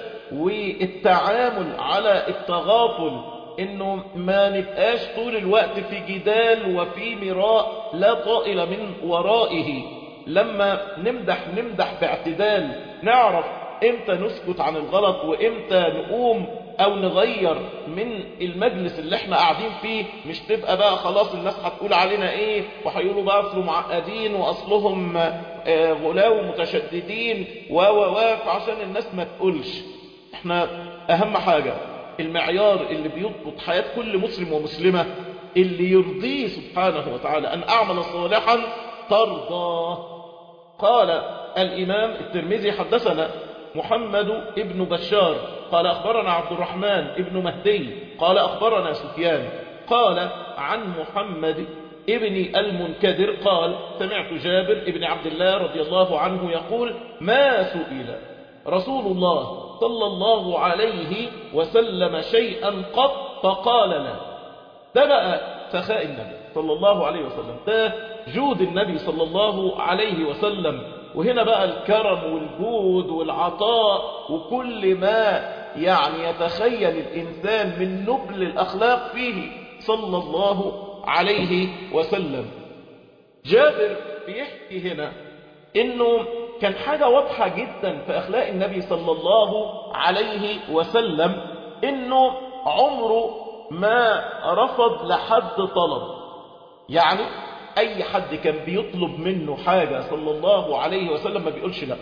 والتعامل على التغافل انه ما نبقاش طول الوقت في جدال وفي مراء لا طائل من ورائه لما نمدح نمدح باعتدال نعرف امتى نسكت عن الغلط وامتى نقوم او نغير من المجلس اللي احنا قاعدين فيه مش تبقى بقى خلاص الناس هتقول علينا ايه وهيقولوا بقى اصله معقدين واصلهم آه غلاو متشددين و و و عشان الناس ما تقولش احنا اهم حاجة المعيار اللي بيضبط حياة كل مسلم ومسلمة اللي يرضيه سبحانه وتعالى أن أعمل صالحا ترضى قال الإمام الترمذي حدثنا محمد ابن بشار قال أخبرنا عبد الرحمن ابن مهدي قال أخبرنا سفيان قال عن محمد ابن المنكدر قال سمعت جابر ابن عبد الله رضي الله عنه يقول ما سئل رسول الله صلى الله عليه وسلم شيئا قط فقال لا ده بقى سخاء النبي صلى الله عليه وسلم ده جود النبي صلى الله عليه وسلم وهنا بقى الكرم والجود والعطاء وكل ما يعني يتخيل الإنسان من نبل الأخلاق فيه صلى الله عليه وسلم جابر بيحكي هنا انه كان حاجة واضحة جدا في أخلاق النبي صلى الله عليه وسلم إنه عمره ما رفض لحد طلب يعني أي حد كان بيطلب منه حاجة صلى الله عليه وسلم ما بيقولش لا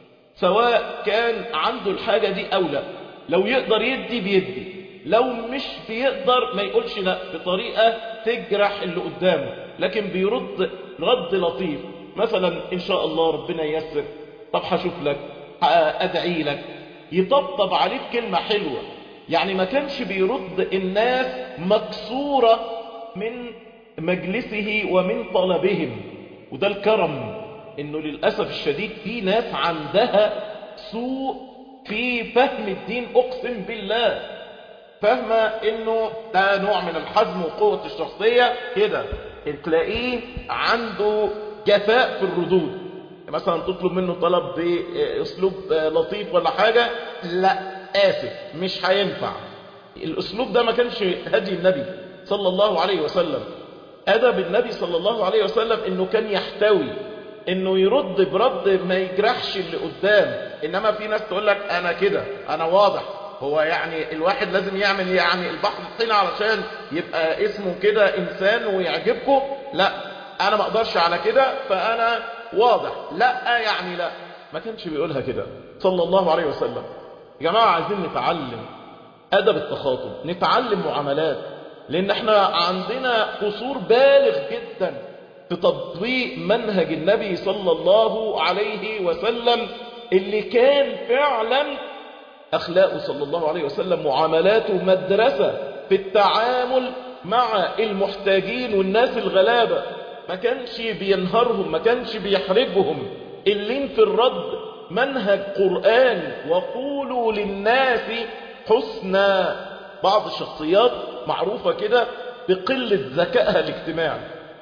سواء كان عنده الحاجة دي أو لا لو يقدر يدي بيدي لو مش بيقدر ما يقولش لا بطريقة تجرح اللي قدامه لكن بيرد رد لطيف مثلا إن شاء الله ربنا ييسر طب هشوف لك أدعي لك يطبطب عليك كلمة حلوة يعني ما كانش بيرد الناس مكسورة من مجلسه ومن طلبهم وده الكرم انه للأسف الشديد في ناس عندها سوء في فهم الدين اقسم بالله فاهمة انه ده نوع من الحزم وقوة الشخصية كده تلاقيه عنده جفاء في الردود مثلا تطلب منه طلب باسلوب لطيف ولا حاجة لا اسف مش هينفع الاسلوب ده ما كانش هدي النبي صلى الله عليه وسلم ادب النبي صلى الله عليه وسلم انه كان يحتوي انه يرد برد ما يجرحش اللي قدام انما في ناس تقول لك انا كده انا واضح هو يعني الواحد لازم يعمل يعني البحر الطين علشان يبقى اسمه كده انسان ويعجبكم لا انا ما اقدرش على كده فانا واضح لا يعني لا ما كانش بيقولها كده صلى الله عليه وسلم يا جماعة عايزين نتعلم ادب التخاطب نتعلم معاملات لان احنا عندنا قصور بالغ جدا في تطبيق منهج النبي صلى الله عليه وسلم اللي كان فعلا اخلاقه صلى الله عليه وسلم معاملاته مدرسة في التعامل مع المحتاجين والناس الغلابة ما كانش بينهرهم ما كانش بيحرجهم اللين في الرد منهج قرآن وقولوا للناس حسنا بعض الشخصيات معروفة كده بقلة ذكائها الاجتماعي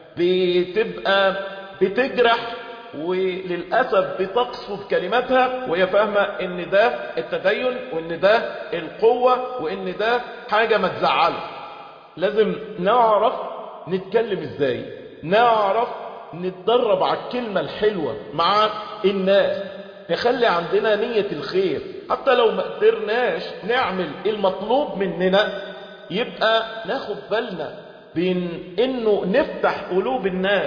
بتبقى بتجرح وللأسف بتقصف كلماتها وهي فاهمة ان ده التدين وان ده القوة وان ده حاجة ما تزعلش لازم نعرف نتكلم ازاي نعرف نتدرب على الكلمة الحلوة مع الناس نخلي عندنا نية الخير حتى لو ما قدرناش نعمل المطلوب مننا يبقى ناخد بالنا بين انه نفتح قلوب الناس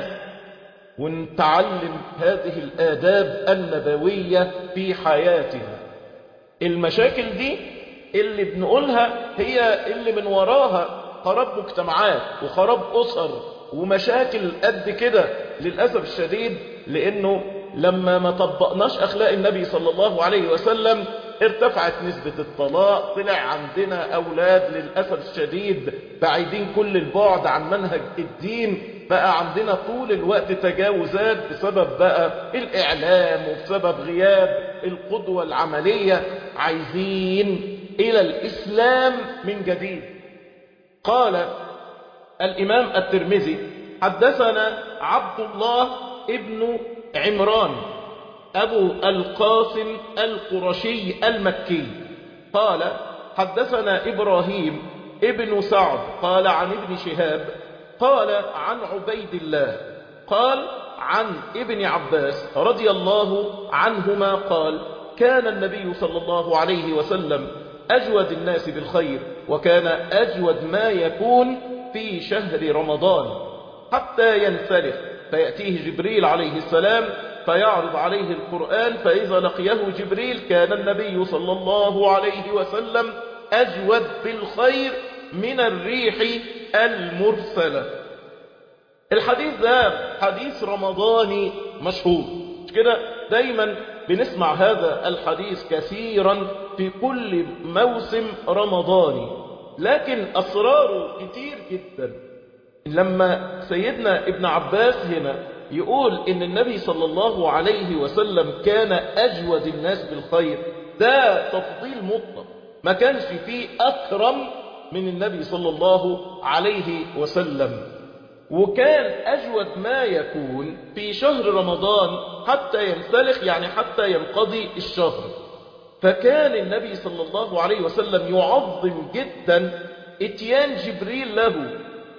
ونتعلم هذه الآداب النبوية في حياتنا المشاكل دي اللي بنقولها هي اللي من وراها خراب مجتمعات وخراب أسر ومشاكل قد كده للأسف الشديد لأنه لما ما طبقناش أخلاق النبي صلى الله عليه وسلم ارتفعت نسبة الطلاق طلع عندنا أولاد للأسف الشديد بعيدين كل البعد عن منهج الدين بقى عندنا طول الوقت تجاوزات بسبب بقى الإعلام وبسبب غياب القدوة العملية عايزين إلى الإسلام من جديد قال الإمام الترمذي حدثنا عبد الله ابن عمران أبو القاسم القرشي المكي قال حدثنا إبراهيم ابن سعد قال عن ابن شهاب قال عن عبيد الله قال عن ابن عباس رضي الله عنهما قال كان النبي صلى الله عليه وسلم أجود الناس بالخير وكان أجود ما يكون في شهر رمضان حتى ينسلخ فيأتيه جبريل عليه السلام فيعرض عليه القرآن فإذا لقيه جبريل كان النبي صلى الله عليه وسلم أجود بالخير من الريح المرسلة الحديث ده حديث رمضاني مشهور مش كده دايما بنسمع هذا الحديث كثيرا في كل موسم رمضاني لكن أسراره كتير جدا لما سيدنا ابن عباس هنا يقول ان النبي صلى الله عليه وسلم كان اجود الناس بالخير ده تفضيل مطلق ما كانش فيه اكرم من النبي صلى الله عليه وسلم وكان اجود ما يكون في شهر رمضان حتى ينسلخ يعني حتى ينقضي الشهر فكان النبي صلى الله عليه وسلم يعظم جدا اتيان جبريل له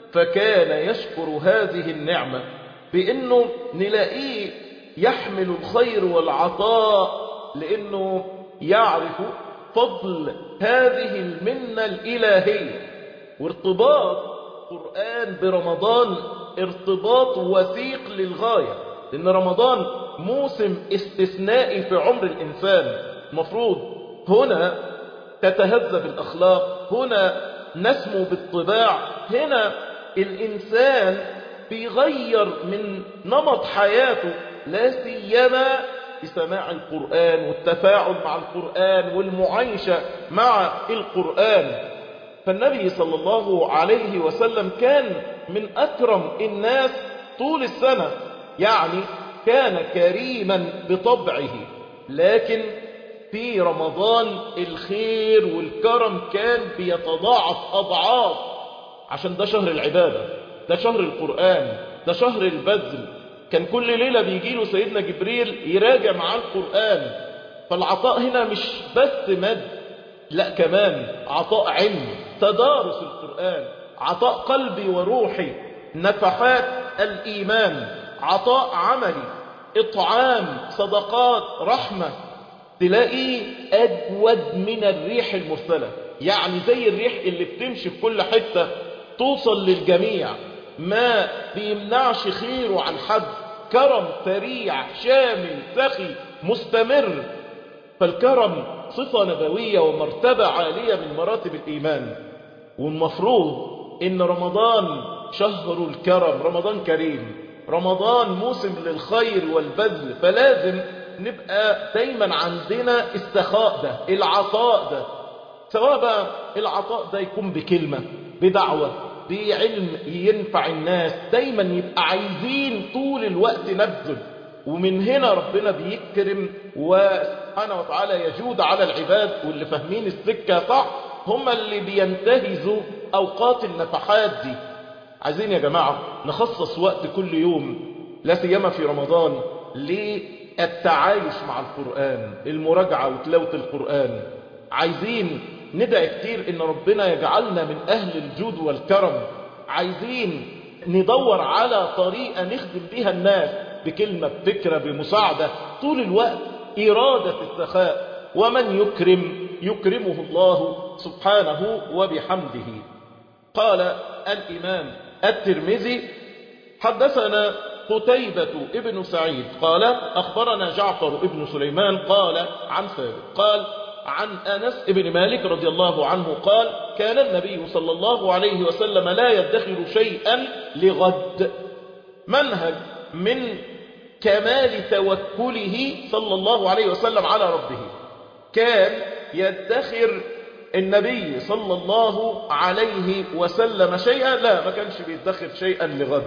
فكان يشكر هذه النعمه بأنه نلاقيه يحمل الخير والعطاء لأنه يعرف فضل هذه المنة الإلهية وارتباط القرآن برمضان ارتباط وثيق للغاية لأن رمضان موسم استثنائي في عمر الإنسان المفروض هنا تتهذب الأخلاق هنا نسمو بالطباع هنا الإنسان بيغير من نمط حياته لا سيما بسماع القرآن والتفاعل مع القرآن والمعايشة مع القرآن فالنبي صلى الله عليه وسلم كان من أكرم الناس طول السنة يعني كان كريما بطبعه لكن في رمضان الخير والكرم كان بيتضاعف أضعاف عشان ده شهر العبادة ده شهر القرآن ده شهر البذل كان كل ليلة بيجي له سيدنا جبريل يراجع معاه القرآن فالعطاء هنا مش بس مد لا كمان عطاء علم تدارس القرآن عطاء قلبي وروحي نفحات الإيمان عطاء عملي إطعام صدقات رحمة تلاقي أجود من الريح المرسلة يعني زي الريح اللي بتمشي في كل حتة توصل للجميع ما بيمنعش خيره عن حد كرم سريع شامل سخي مستمر فالكرم صفة نبوية ومرتبة عالية من مراتب الإيمان والمفروض إن رمضان شهر الكرم رمضان كريم رمضان موسم للخير والبذل فلازم نبقى دايما عندنا السخاء ده العطاء ده سواء بقى العطاء ده يكون بكلمة بدعوة بعلم ينفع الناس دايما يبقى عايزين طول الوقت نبذل ومن هنا ربنا بيكرم وسبحانه وتعالى يجود على العباد واللي فاهمين السكة صح هم اللي بينتهزوا أوقات النفحات دي عايزين يا جماعة نخصص وقت كل يوم لا سيما في رمضان للتعايش مع القرآن المراجعة وتلاوة القرآن عايزين ندعي كتير ان ربنا يجعلنا من اهل الجود والكرم عايزين ندور على طريقة نخدم بيها الناس بكلمة بفكرة بمساعدة طول الوقت إرادة السخاء ومن يكرم يكرمه الله سبحانه وبحمده قال الإمام الترمذي حدثنا قتيبة ابن سعيد قال أخبرنا جعفر ابن سليمان قال عن ثابت قال عن أنس ابن مالك رضي الله عنه قال كان النبي صلى الله عليه وسلم لا يدخر شيئا لغد منهج من كمال توكله صلى الله عليه وسلم على ربه كان يدخر النبي صلى الله عليه وسلم شيئا لا ما كانش بيدخر شيئا لغد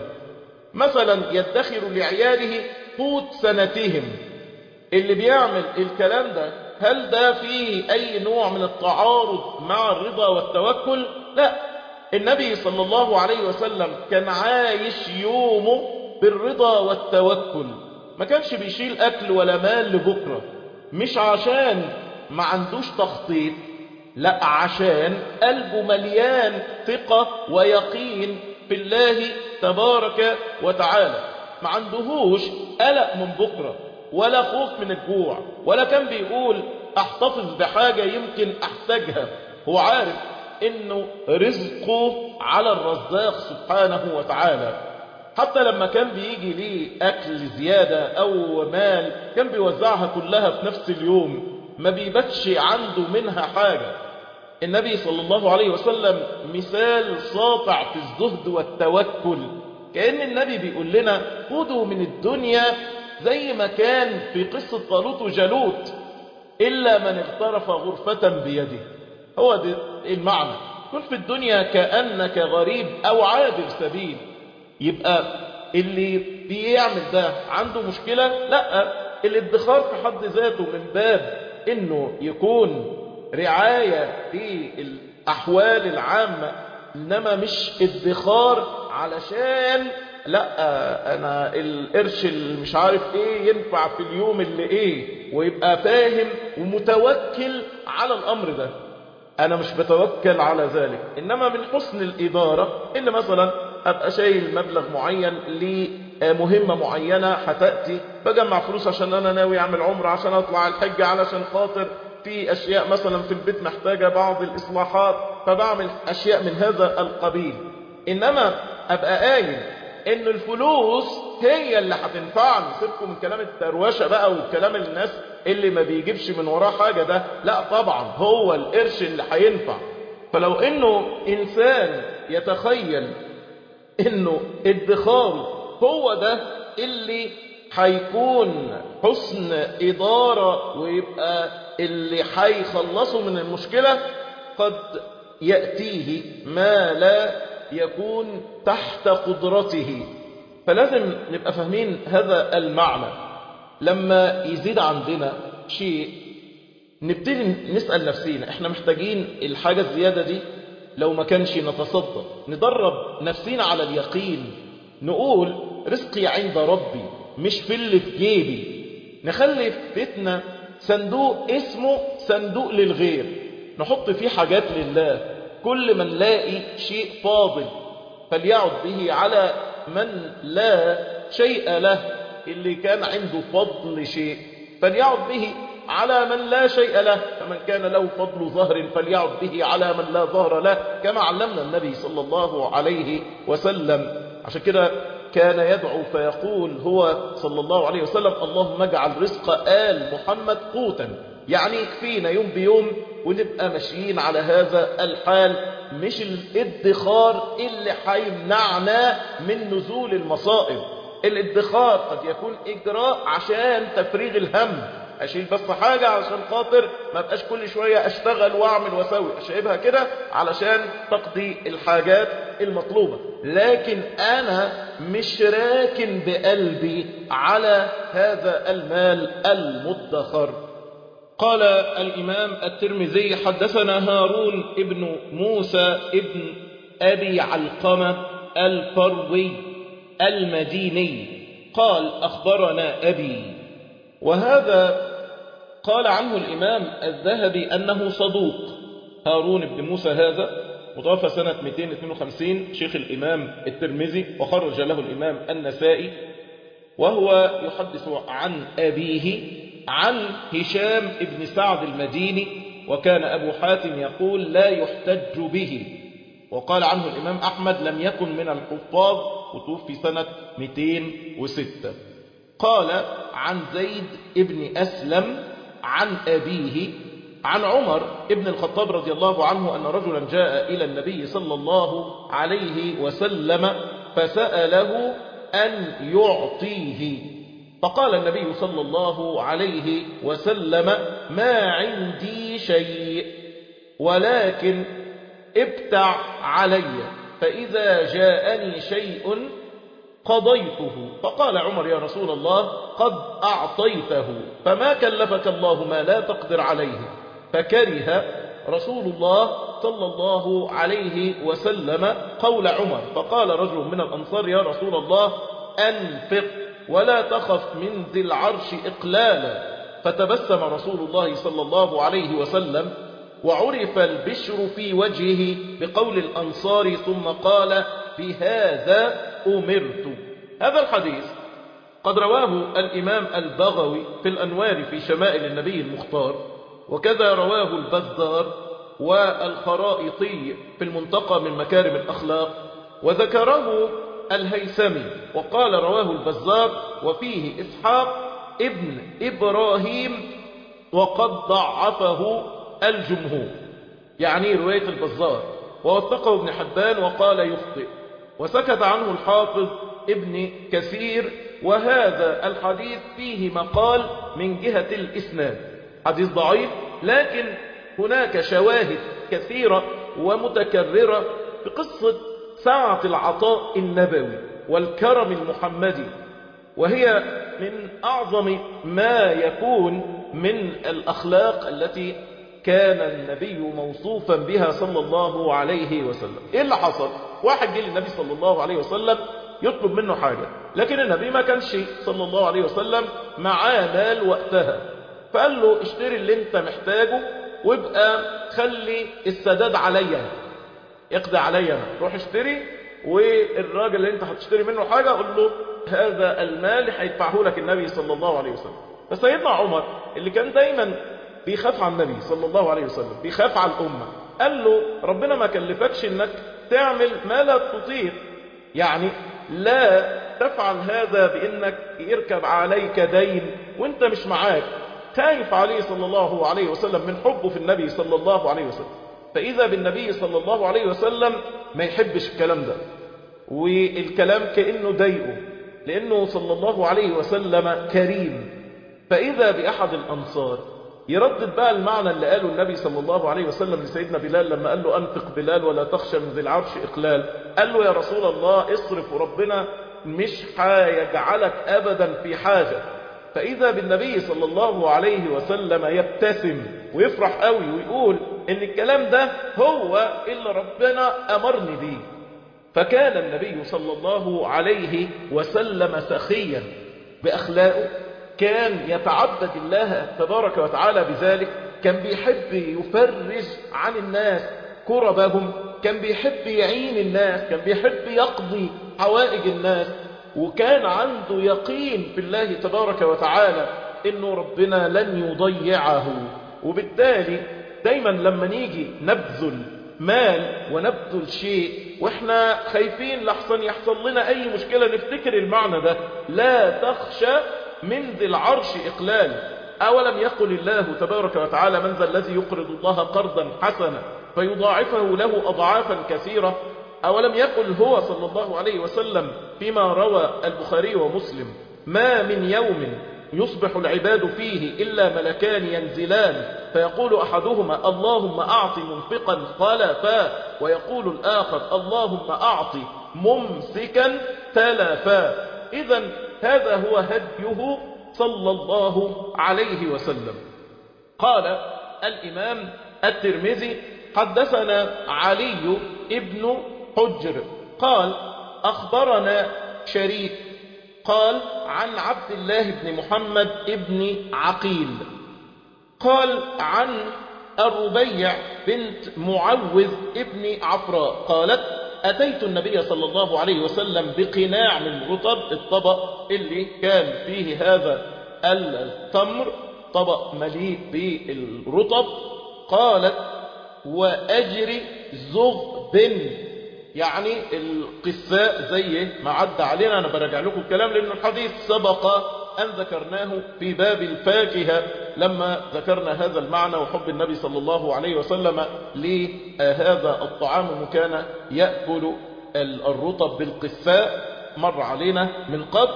مثلا يدخر لعياله قوت سنتهم اللي بيعمل الكلام ده هل ده فيه أي نوع من التعارض مع الرضا والتوكل لا النبي صلى الله عليه وسلم كان عايش يومه بالرضا والتوكل ما كانش بيشيل أكل ولا مال لبكرة مش عشان ما عندوش تخطيط لا عشان قلبه مليان ثقة ويقين في الله تبارك وتعالى ما عندهوش قلق من بكرة ولا خوف من الجوع ولا كان بيقول احتفظ بحاجة يمكن احتاجها هو عارف انه رزقه على الرزاق سبحانه وتعالى حتى لما كان بيجي ليه اكل زيادة او مال كان بيوزعها كلها في نفس اليوم ما بيبتش عنده منها حاجة النبي صلى الله عليه وسلم مثال ساطع في الزهد والتوكل كأن النبي بيقول لنا خذوا من الدنيا زي ما كان في قصة طالوت وجالوت إلا من اغترف غرفة بيده هو ده المعنى كن في الدنيا كأنك غريب أو عابر سبيل يبقى اللي بيعمل ده عنده مشكلة لا الادخار في حد ذاته من باب انه يكون رعاية للأحوال العامة إنما مش ادخار علشان لا انا القرش اللي مش عارف ايه ينفع في اليوم اللي ايه ويبقى فاهم ومتوكل على الامر ده انا مش بتوكل على ذلك انما من حسن الادارة ان مثلا ابقى شايل مبلغ معين لمهمة معينة هتأتي بجمع فلوس عشان انا ناوي اعمل عمر عشان اطلع الحج علشان خاطر في اشياء مثلا في البيت محتاجة بعض الاصلاحات فبعمل اشياء من هذا القبيل انما ابقى قايل ان الفلوس هي اللي هتنفعني سيبكم من كلام التروشه بقى والكلام الناس اللي ما بيجيبش من وراه حاجه ده لا طبعا هو القرش اللي هينفع فلو انه انسان يتخيل انه ادخار هو ده اللي هيكون حسن اداره ويبقى اللي هيخلصه من المشكله قد ياتيه ما لا يكون تحت قدرته فلازم نبقى فاهمين هذا المعنى لما يزيد عندنا شيء نبتدي نسأل نفسينا احنا محتاجين الحاجة الزيادة دي لو ما كانش نتصدق ندرب نفسينا على اليقين نقول رزقي عند ربي مش في اللي في جيبي نخلي في بيتنا صندوق اسمه صندوق للغير نحط فيه حاجات لله كل من لاقي شيء فاضل فليعد به على من لا شيء له اللي كان عنده فضل شيء فليعد به على من لا شيء له فمن كان له فضل ظهر فليعد به على من لا ظهر له كما علمنا النبي صلى الله عليه وسلم عشان كده كان يدعو فيقول هو صلى الله عليه وسلم اللهم اجعل رزق آل محمد قوتا يعني يكفينا يوم بيوم ونبقى ماشيين على هذا الحال مش الادخار اللي هيمنعنا من نزول المصائب الادخار قد يكون إجراء عشان تفريغ الهم اشيل بس حاجة عشان خاطر ما بقاش كل شوية اشتغل واعمل واسوي اشيبها كده علشان تقضي الحاجات المطلوبة لكن انا مش راكن بقلبي على هذا المال المدخر قال الإمام الترمذي حدثنا هارون ابن موسى ابن أبي علقمة الفروي المديني قال أخبرنا أبي وهذا قال عنه الإمام الذهبي أنه صدوق هارون بن موسى هذا متوفى سنة 252 شيخ الإمام الترمذي وخرج له الإمام النسائي وهو يحدث عن أبيه عن هشام بن سعد المديني وكان أبو حاتم يقول لا يحتج به وقال عنه الإمام أحمد لم يكن من الحفاظ وتوفي سنة 206 قال عن زيد بن أسلم عن أبيه عن عمر ابن الخطاب رضي الله عنه أن رجلا جاء إلى النبي صلى الله عليه وسلم فسأله أن يعطيه فقال النبي صلى الله عليه وسلم ما عندي شيء ولكن ابتع علي فإذا جاءني شيء قضيته فقال عمر يا رسول الله قد أعطيته فما كلفك الله ما لا تقدر عليه فكره رسول الله صلى الله عليه وسلم قول عمر فقال رجل من الأنصار يا رسول الله أنفق ولا تخف من ذي العرش إقلالا فتبسم رسول الله صلى الله عليه وسلم وعرف البشر في وجهه بقول الأنصار ثم قال بهذا أمرت هذا الحديث قد رواه الإمام البغوي في الأنوار في شمائل النبي المختار وكذا رواه البزار والخرائطي في المنتقى من مكارم الأخلاق وذكره الهيثمي وقال رواه البزار وفيه إسحاق ابن إبراهيم وقد ضعفه الجمهور يعني رواية البزار ووثقه ابن حبان وقال يخطئ وسكت عنه الحافظ ابن كثير وهذا الحديث فيه مقال من جهة الإسناد حديث ضعيف لكن هناك شواهد كثيرة ومتكررة في قصة سعة العطاء النبوي والكرم المحمدي وهي من أعظم ما يكون من الأخلاق التي كان النبي موصوفا بها صلى الله عليه وسلم إيه اللي حصل؟ واحد جه للنبي صلى الله عليه وسلم يطلب منه حاجة لكن النبي ما كانش صلى الله عليه وسلم معاه مال وقتها فقال له اشتري اللي انت محتاجه وابقى خلي السداد عليا اقضي عليا انا روح اشتري والراجل اللي انت هتشتري منه حاجة قول له هذا المال هيدفعه لك النبي صلى الله عليه وسلم فسيدنا عمر اللي كان دايما بيخاف على النبي صلى الله عليه وسلم بيخاف على الأمة قال له ربنا ما كلفكش انك تعمل ما لا تطيق يعني لا تفعل هذا بانك يركب عليك دين وانت مش معاك خايف عليه صلى الله عليه وسلم من حبه في النبي صلى الله عليه وسلم فإذا بالنبي صلى الله عليه وسلم ما يحبش الكلام ده والكلام كأنه ضايقه لأنه صلى الله عليه وسلم كريم فإذا بأحد الأنصار يردد بقى المعنى اللي قاله النبي صلى الله عليه وسلم لسيدنا بلال لما قال له أنفق بلال ولا تخشى من ذي العرش إقلال قال له يا رسول الله اصرف وربنا مش هيجعلك أبدا في حاجة فإذا بالنبي صلى الله عليه وسلم يبتسم ويفرح قوي ويقول إن الكلام ده هو اللي ربنا أمرني بيه فكان النبي صلى الله عليه وسلم سخيا بأخلاقه كان يتعبد الله تبارك وتعالى بذلك كان بيحب يفرج عن الناس كربهم كان بيحب يعين الناس كان بيحب يقضي حوائج الناس وكان عنده يقين في الله تبارك وتعالى انه ربنا لن يضيعه وبالتالي دايما لما نيجي نبذل مال ونبذل شيء واحنا خايفين لحسن يحصل لنا اي مشكلة نفتكر المعنى ده لا تخشى من ذي العرش إقلال أولم يقل الله تبارك وتعالى من ذا الذي يقرض الله قرضا حسنا فيضاعفه له أضعافا كثيرة أولم يقل هو صلى الله عليه وسلم فيما روى البخاري ومسلم ما من يوم يصبح العباد فيه إلا ملكان ينزلان فيقول أحدهما اللهم أعط منفقا خلفا ويقول الآخر اللهم أعط ممسكا تلفا إذا هذا هو هديه صلى الله عليه وسلم قال الإمام الترمذي حدثنا علي ابن حجر قال أخبرنا شريك قال عن عبد الله بن محمد ابن عقيل قال عن الربيع بنت معوذ ابن عفراء قالت أتيت النبي صلى الله عليه وسلم بقناع من رطب الطبق اللي كان فيه هذا التمر طبق مليء بالرطب قالت وأجري زغب يعني القساء زي ما عدى علينا أنا برجع لكم الكلام لأن الحديث سبق أن ذكرناه في باب الفاكهة لما ذكرنا هذا المعنى وحب النبي صلى الله عليه وسلم لهذا الطعام وكان يأكل الرطب بالقساء مر علينا من قبل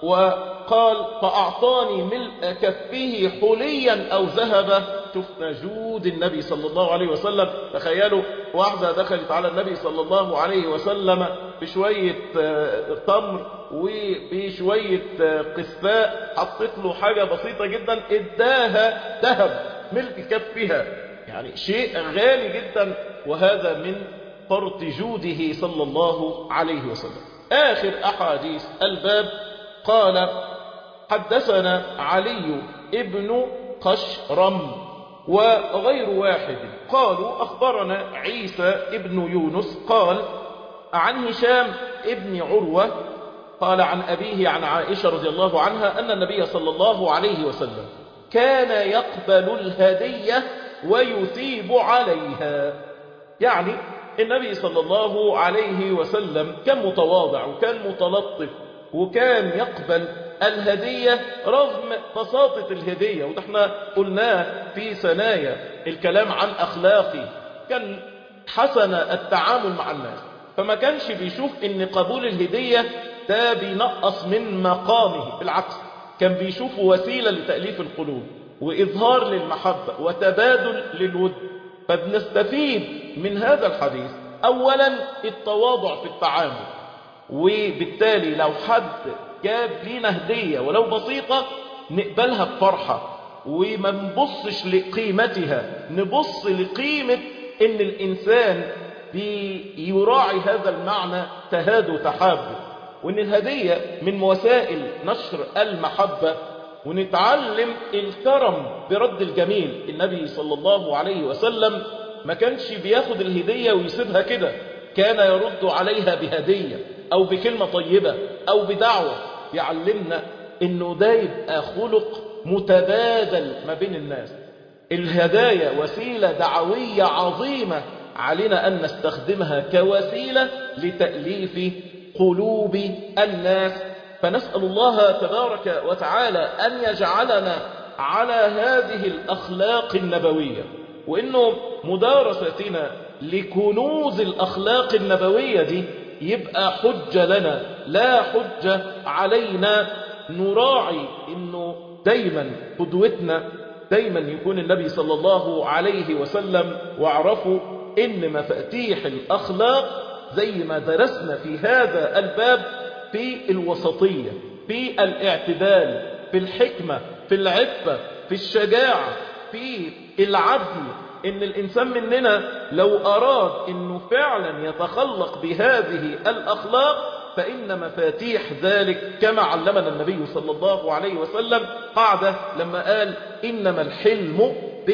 وقال فأعطاني ملء كفه حليا أو ذهبا شفنا جود النبي صلى الله عليه وسلم تخيلوا واحدة دخلت على النبي صلى الله عليه وسلم بشوية تمر وبشوية قساء حطت له حاجة بسيطة جدا اداها ذهب ملء كفها يعني شيء غالي جدا وهذا من فرط جوده صلى الله عليه وسلم آخر أحاديث الباب قال حدثنا علي ابن قشرم وغير واحد قالوا أخبرنا عيسى ابن يونس قال عن هشام ابن عروة قال عن أبيه عن عائشة رضي الله عنها أن النبي صلى الله عليه وسلم كان يقبل الهدية ويثيب عليها يعني النبي صلى الله عليه وسلم كان متواضع وكان متلطف وكان يقبل الهدية رغم بساطة الهدية وده احنا قلناه في ثنايا الكلام عن أخلاقي كان حسن التعامل مع الناس فما كانش بيشوف ان قبول الهدية ده بينقص من مقامه بالعكس كان بيشوفه وسيلة لتأليف القلوب وإظهار للمحبة وتبادل للود فبنستفيد من هذا الحديث أولا التواضع في التعامل وبالتالي لو حد جاب لينا هدية ولو بسيطة نقبلها بفرحة وما نبصش لقيمتها نبص لقيمة ان الانسان بيراعي هذا المعنى تهاد وتحاب وان الهدية من وسائل نشر المحبة ونتعلم الكرم برد الجميل النبي صلى الله عليه وسلم ما كانش بياخد الهدية ويسيبها كده كان يرد عليها بهدية او بكلمة طيبة او بدعوة يعلمنا انه ده يبقى خلق متبادل ما بين الناس الهدايا وسيلة دعوية عظيمة علينا أن نستخدمها كوسيلة لتأليف قلوب الناس فنسأل الله تبارك وتعالى أن يجعلنا على هذه الأخلاق النبوية وإنه مدارستنا لكنوز الأخلاق النبوية دي يبقى حجة لنا لا حجة علينا نراعي إنه دايما قدوتنا دايما يكون النبي صلى الله عليه وسلم واعرفوا ان مفاتيح الاخلاق زي ما درسنا في هذا الباب في الوسطية في الاعتدال في الحكمة في العفة في الشجاعة في العدل ان الانسان مننا لو اراد انه فعلا يتخلق بهذه الاخلاق فإن مفاتيح ذلك كما علمنا النبي صلى الله عليه وسلم قاعدة لما قال إنما الحلم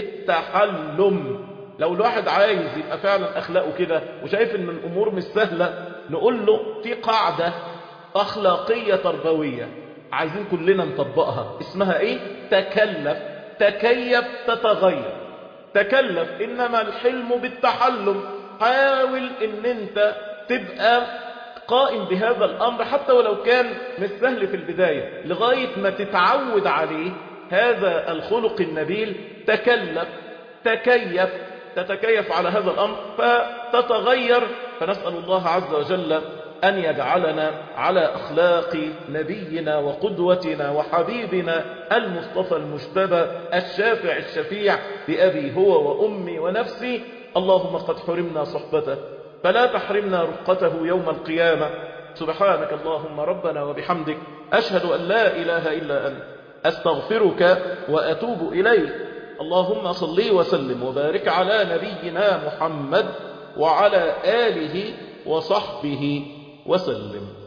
بالتحلم لو الواحد عايز يبقى فعلا أخلاقه كده وشايف إن الأمور مش سهلة نقول له في قاعدة أخلاقية تربوية عايزين كلنا نطبقها اسمها إيه؟ تكلف تكيف تتغير تكلف إنما الحلم بالتحلم حاول إن أنت تبقى قائم بهذا الأمر حتى ولو كان مش سهل في البداية لغاية ما تتعود عليه هذا الخلق النبيل تكلف تكيف تتكيف على هذا الأمر فتتغير فنسأل الله عز وجل أن يجعلنا على أخلاق نبينا وقدوتنا وحبيبنا المصطفى المجتبى الشافع الشفيع بأبي هو وأمي ونفسي اللهم قد حرمنا صحبته فلا تحرمنا رفقته يوم القيامة سبحانك اللهم ربنا وبحمدك أشهد أن لا إله إلا أنت أستغفرك وأتوب إليك اللهم صل وسلم وبارك على نبينا محمد وعلى آله وصحبه وسلم